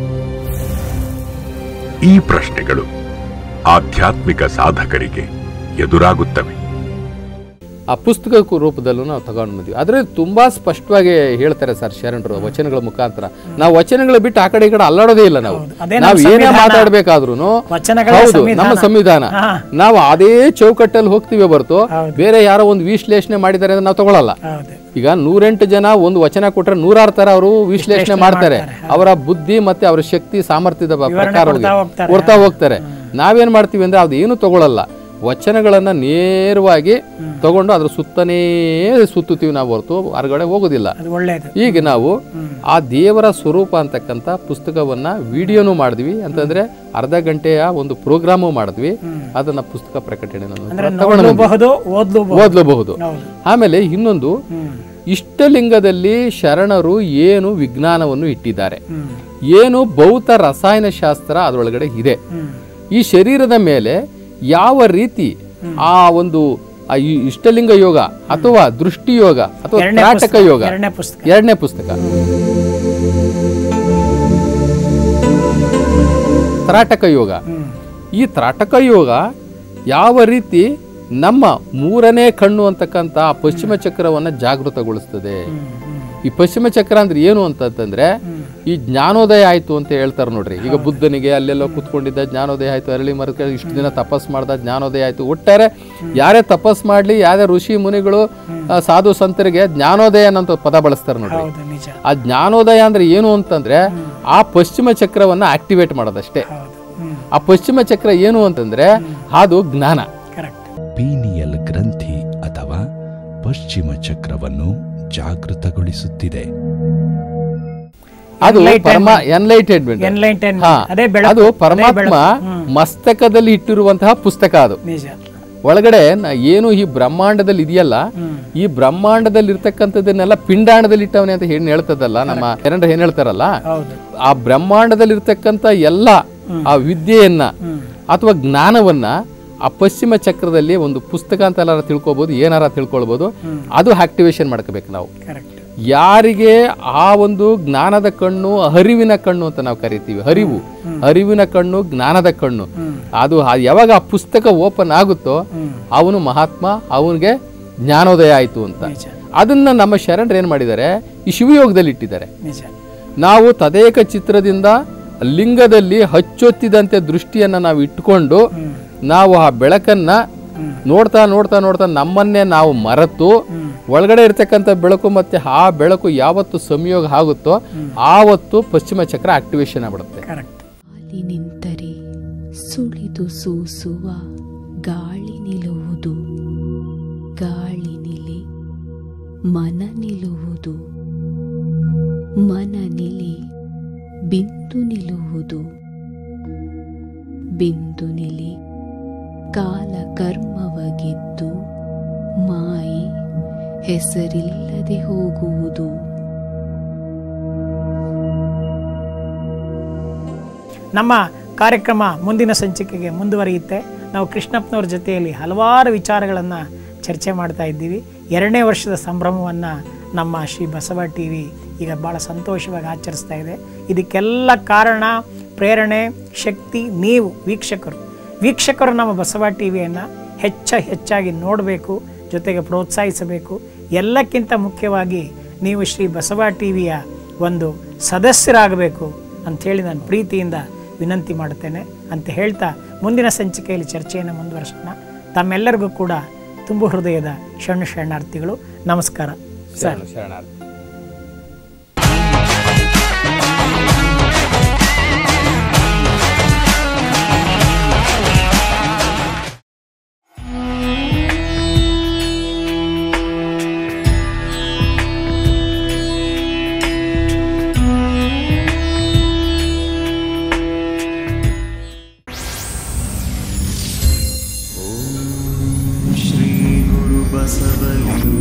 ಈ ಪ್ರಶ್ನೆಗಳು ಆಧ್ಯಾತ್ಮಿಕ ಸಾಧಕರಿಗೆ ಎದುರಾಗುತ್ತವೆ ಆ ಪುಸ್ತಕ ರೂಪದಲ್ಲೂ ನಾವು ತಗೊಂಡು ಬಂದ್ವಿ ಆದರೆ ತುಂಬಾ ಸ್ಪಷ್ಟವಾಗಿ ಹೇಳ್ತಾರೆ ಸರ್ ಶರಣರು ವಚನಗಳ ಮುಖಾಂತರ ನಾವು ವಚನಗಳ ಬಿಟ್ಟು ಆ ಕಡೆ ಈ ಕಡೆ ಅಲ್ಲಾಡೋದೇ ಇಲ್ಲ ನಾವು ಅದೇ ನಾವು ನಮ್ಮ ಏನೇ ಸಂವಿಧಾನ. ಮಾತಾಡ್ಬೇಕಾದ್ರೂ ವಚನಗಳೇ ಹೌದು ಸಂವಿಧಾನ. ನಮ್ಮ ಸಂವಿಧಾನ ಹಾ. ನಾವು ಅದೇ ಚೌಕಟ್ಟಲ್ಲಿ ಹೋಗ್ತೀವಿ ಹೊರತು ಹೌದು. ಬೇರೆ ಯಾರೋ ಒಂದು ವಿಶ್ಲೇಷಣೆ ಮಾಡಿದ್ದಾರೆ ಅಂತ ನಾವು ತಗೊಳಲ್ಲ ಹೌದು ಈಗ ನೂರೆಂಟು ಜನ ಒಂದು ವಚನ ಕೊಟ್ರೆ ನೂರಾರು ತರ ಅವರು ವಿಶ್ಲೇಷಣೆ ವಿಶ್ಲೇಷಣೆ ಮಾಡ್ತಾರೆ ಮಾಡ್ತಾರೆ, ಅವರ ಬುದ್ಧಿ ಮತ್ತೆ ಅವರ ಶಕ್ತಿ ಸಾಮರ್ಥ್ಯದ ಬ- ವಿವರಣೆ ಪ್ರಕಾರವಾಗಿ ಕೊಡ್ತಾ ಹೋಗ್ತಾರೆ. ಕೊಡ್ತಾ ಹೋಗ್ತಾರೆ ನಾವೇನ್ ಮಾಡ್ತೀವಿ ಅಂದ್ರೆ ಅದು ಏನು ತಗೊಳಲ್ಲ ವಚನಗಳನ್ನ ನೇರವಾಗಿ ತಗೊಂಡು ಅದ್ರ ಸುತ್ತನೇ ಸುತ್ತುತ್ತೀವಿ ನಾವು ಹೊರತು ಹೊರಗಡೆ ಹೋಗೋದಿಲ್ಲ ಅದು ಒಳ್ಳೇದು ಈಗ ನಾವು ಆ ದೇವರ ಸ್ವರೂಪ ಅಂತಕ್ಕಂಥ ಪುಸ್ತಕವನ್ನ ವಿಡಿಯೋನು ಮಾಡಿದ್ವಿ ಅಂತಂದ್ರೆ ಅರ್ಧ ಗಂಟೆಯ ಒಂದು ಪ್ರೋಗ್ರಾಮು ಮಾಡಿದ್ವಿ ಅದನ್ನ ಪುಸ್ತಕ ಪ್ರಕಟಣೆ ಅಂದ್ರೆ ತಗೊಂಡು ನೋಡ್ಲೂಬಹುದು ಓದ್ಲೂಬಹುದು ಓದ್ಲಬಹುದು ಹೌದು ಆಮೇಲೆ ಇನ್ನೊಂದು ಇಷ್ಟಲಿಂಗದಲ್ಲಿ ಶರಣರು ಏನು ವಿಜ್ಞಾನವನ್ನು ಇಟ್ಟಿದ್ದಾರೆ ಹ್ಮ್ ಏನು ಭೌತ ರಸಾಯನಶಾಸ್ತ್ರ ಅದರೊಳಗಡೆ ಇದೆ ಹ್ಮ್ ಈ ಶರೀರದ ಮೇಲೆ ಯಾವ ರೀತಿ ಆ ಒಂದು ಆ ಈ ಇಷ್ಟಲಿಂಗ ಯೋಗ ಅಥವಾ ದೃಷ್ಟಿ ಯೋಗ ಅಥವಾ ಎರಡನೇ ತ್ರಾಟಕ ಪುಸ್ತಕ, ಯೋಗ ಎರಡನೇ ಪುಸ್ತಕ. ಎರಡನೇ ಪುಸ್ತಕ ತ್ರಾಟಕ ಯೋಗ ಈ ತ್ರಾಟಕ ಯೋಗ ಯಾವ ರೀತಿ ನಮ್ಮ ಮೂರನೇ ಕಣ್ಣು ಅಂತಕ್ಕಂಥ ಆ ಪಶ್ಚಿಮ ಚಕ್ರವನ್ನ ಜಾಗೃತಗೊಳಿಸ್ತದೆ ಈ ಪಶ್ಚಿಮ ಚಕ್ರ ಅಂದ್ರೆ ಏನು ಅಂತಂತಂದ್ರೆ ಈ ಜ್ಞಾನೋದಯ ಆಯ್ತು ಅಂತ ಹೇಳ್ತಾರೆ ನೋಡ್ರಿ ಈಗ ಬುದ್ಧನಿಗೆ ಅಲ್ಲೆಲ್ಲೋ ಕುತ್ಕೊಂಡಿದ್ದ ಜ್ಞಾನೋದಯ ಆಯ್ತು ಅರಳಿ ಮರಕ್ಕೆ ಇಷ್ಟು ದಿನ ತಪಸ್ ಮಾಡ್ದ ಜ್ಞಾನೋದಯ ಆಯ್ತು ಒಟ್ಟಾರೆ ಯಾರೇ ತಪಸ್ ಮಾಡ್ಲಿ ಯಾರೇ ಋಷಿ ಮುನಿಗಳು ಆ, ಸಾಧು ಸಂತರಿಗೆ ಜ್ಞಾನೋದಯ ಅನ್ನೋ ಪದ ಬಳಸ್ತಾರೆ ನೋಡ್ರಿ ಹೌದು ನಿಜ ಆ ಜ್ಞಾನೋದಯ ಅಂದ್ರೆ ಏನು ಅಂತಂದ್ರೆ ಆ ಪಶ್ಚಿಮ ಚಕ್ರವನ್ನ ಆಕ್ಟಿವೇಟ್ ಮಾಡೋದಷ್ಟೇ ಹೌದು ಹ್ಮ್ ಆ ಪಶ್ಚಿಮ ಚಕ್ರ ಏನು ಅಂತಂದ್ರೆ ಅದು ಜ್ಞಾನ ಕರೆಕ್ಟ್ ಪೀನಿಯಲ್ ಗ್ರಂಥಿ ಅಥವಾ ಪಶ್ಚಿಮ ಚಕ್ರವನ್ನು ಜಾಗೃತಗೊಳಿಸುತ್ತಿದೆ ಅದು Enlightenment. ಪರಮ ಎನ್ಲೈಟೆಡ್ಮೆಂಟ್ Enlightenment. ಹಾ ಅದೇ ಬೆಳಕು. ಅದು ಅದೇ ಪರಮಾತ್ಮ ಬೆಳಕು. ಹ್ಮ್. ಮಸ್ತಕದಲ್ಲಿ ಇಟ್ಟಿರುವಂತಹ ಪುಸ್ತಕ ಅದು ನಿಜ ಒಳಗಡೆ ನ- ಏನು ಈ ಬ್ರಹ್ಮಾಂಡದಲ್ಲಿ ಇದೆಯಲ್ಲ ಈ ಬ್ರಹ್ಮಾಂಡದಲ್ಲಿ ಇರ್ತಕ್ಕಂಥದ್ದನ್ನೆಲ್ಲ ಪಿಂಡಾಂಡದಲ್ಲಿ ಇಟ್ಟವನೆ ಅಂತ ಹೇಳಿ ಹೇಳ್ತದಲ್ಲ ನಮ್ಮ ಎರಡರ ಏನ್ ಹೇಳ್ತಾರಲ್ಲ ಹೌದು ಆ ಬ್ರಹ್ಮಾಂಡದಲ್ಲಿ ಇರ್ತಕ್ಕಂಥ ಎಲ್ಲ ಆ ವಿದ್ಯೆಯನ್ನ ಅಥವಾ ಜ್ಞಾನವನ್ನ ಆ ಪಶ್ಚಿಮ ಚಕ್ರದಲ್ಲಿ ಒಂದು ಪುಸ್ತಕ ಅಂತ ಎಲ್ಲಾರ ತಿಳ್ಕೊಬಹುದು ಏನಾರ ತಿಳ್ಕೊಳ್ಬಹುದು ಅದು ಆಕ್ಟಿವೇಶನ್ ಮಾಡ್ಕೋಬೇಕು ನಾವು ಕರೆಕ್ಟ್ ಯಾರಿಗೆ ಆ ಒಂದು ಜ್ಞಾನದ ಕಣ್ಣು ಅರಿವಿನ ಕಣ್ಣು ಅಂತ ನಾವು ಕರಿತೀವಿ ಅರಿವು ಅರಿವಿನ ಕಣ್ಣು ಜ್ಞಾನದ ಕಣ್ಣು ಅದು ಆ- ಯಾವಾಗ ಆ ಪುಸ್ತಕ ಓಪನ್ ಆಗುತ್ತೋ ಅವನು ಮಹಾತ್ಮ ಅವನಿಗೆ ಜ್ಞಾನೋದಯ ಆಯ್ತು ಅಂತ ನಿಜ ಅದನ್ನ ನಮ್ಮ ಶರಣರು ಏನ್ ಮಾಡಿದ್ದಾರೆ ಈ ಶಿವಯೋಗದಲ್ಲಿ ಇಟ್ಟಿದ್ದಾರೆ ನಿಜ ನಾವು ತದೇಕ ಚಿತ್ರದಿಂದ ಲಿಂಗದಲ್ಲಿ ಹಚ್ಚೊತ್ತಿದಂತೆ ದೃಷ್ಟಿಯನ್ನ ನಾವು ಇಟ್ಕೊಂಡು ನಾವು ಆ ಬೆಳಕನ್ನ ನೋಡ್ತಾ ನೋಡ್ತಾ ನೋಡ್ತಾ ನಮ್ಮನ್ನೇ ನಾವು ಮರೆತು ಒಳಗಡೆ ಇರ್ತಕ್ಕಂಥ ಬೆಳಕು ಮತ್ತೆ ಆ ಬೆಳಕು ಯಾವತ್ತು ಸಂಯೋಗ ಆಗುತ್ತೋ ಆವತ್ತು ಪಶ್ಚಿಮ ಚಕ್ರ ಆಕ್ಟಿವೇಶನ್ ಆಗ್ಬಿಡುತ್ತೆ ಕರೆಕ್ಟ್ ಗಾಳಿ ನಿಂತರೆ ಸುಳಿದು ಸೂಸುವ ಗಾಳಿ ನಿಲ್ಲುವುದು ಗಾಳಿ ನಿಲಿ ಮನ ನಿಲ್ಲುವುದು ಮನ ನಿಲಿ ಬಿಂದು ನಿಲ್ಲುವುದು ಬಿಂದು ನಿಲಿ ಕಾಲ ಕರ್ಮವಗಿದ್ದು ಮಾಯಿ ಹೆಸರಿಲ್ಲದೆ ಹೋಗುವುದು ನಮ್ಮ ಕಾರ್ಯಕ್ರಮ ಮುಂದಿನ ಸಂಚಿಕೆಗೆ ಮುಂದುವರಿಯುತ್ತೆ ನಾವು ಕೃಷ್ಣಪ್ಪನವ್ರ ಜೊತೆಯಲ್ಲಿ ಹಲವಾರು ವಿಚಾರಗಳನ್ನು ಚರ್ಚೆ ಮಾಡ್ತಾ ಇದ್ದೀವಿ ಎರಡನೇ ವರ್ಷದ ಸಂಭ್ರಮವನ್ನು ನಮ್ಮ ಶ್ರೀ ಬಸವ ಟಿ ವಿ ಈಗ ಭಾಳ ಸಂತೋಷವಾಗಿ ಆಚರಿಸ್ತಾ ಇದೆ ಇದಕ್ಕೆಲ್ಲ ಕಾರಣ ಪ್ರೇರಣೆ ಶಕ್ತಿ ನೀವು ವೀಕ್ಷಕರು ವೀಕ್ಷಕರು ನಮ್ಮ ಬಸವ ಟಿ ವಿಯನ್ನು ಹೆಚ್ಚ ಹೆಚ್ಚಾಗಿ ನೋಡಬೇಕು ಜೊತೆಗೆ ಪ್ರೋತ್ಸಾಹಿಸಬೇಕು ಎಲ್ಲಕ್ಕಿಂತ ಮುಖ್ಯವಾಗಿ ನೀವು ಶ್ರೀ ಬಸವ ಟಿ ವಿಯ ಒಂದು ಸದಸ್ಯರಾಗಬೇಕು ಅಂಥೇಳಿ ನಾನು ಪ್ರೀತಿಯಿಂದ ವಿನಂತಿ ಮಾಡುತ್ತೇನೆ ಅಂತ ಹೇಳ್ತಾ ಮುಂದಿನ ಸಂಚಿಕೆಯಲ್ಲಿ ಚರ್ಚೆಯನ್ನು ಮುಂದುವರಿಸೋಣ ತಮ್ಮೆಲ್ಲರಿಗೂ ಕೂಡ ತುಂಬು ಹೃದಯದ ಶರಣ ಶರಣಾರ್ಥಿಗಳು ನಮಸ್ಕಾರ ಸರ್ ಶರಣಾರ್ಥಿ श्री गुरु बसवलिंग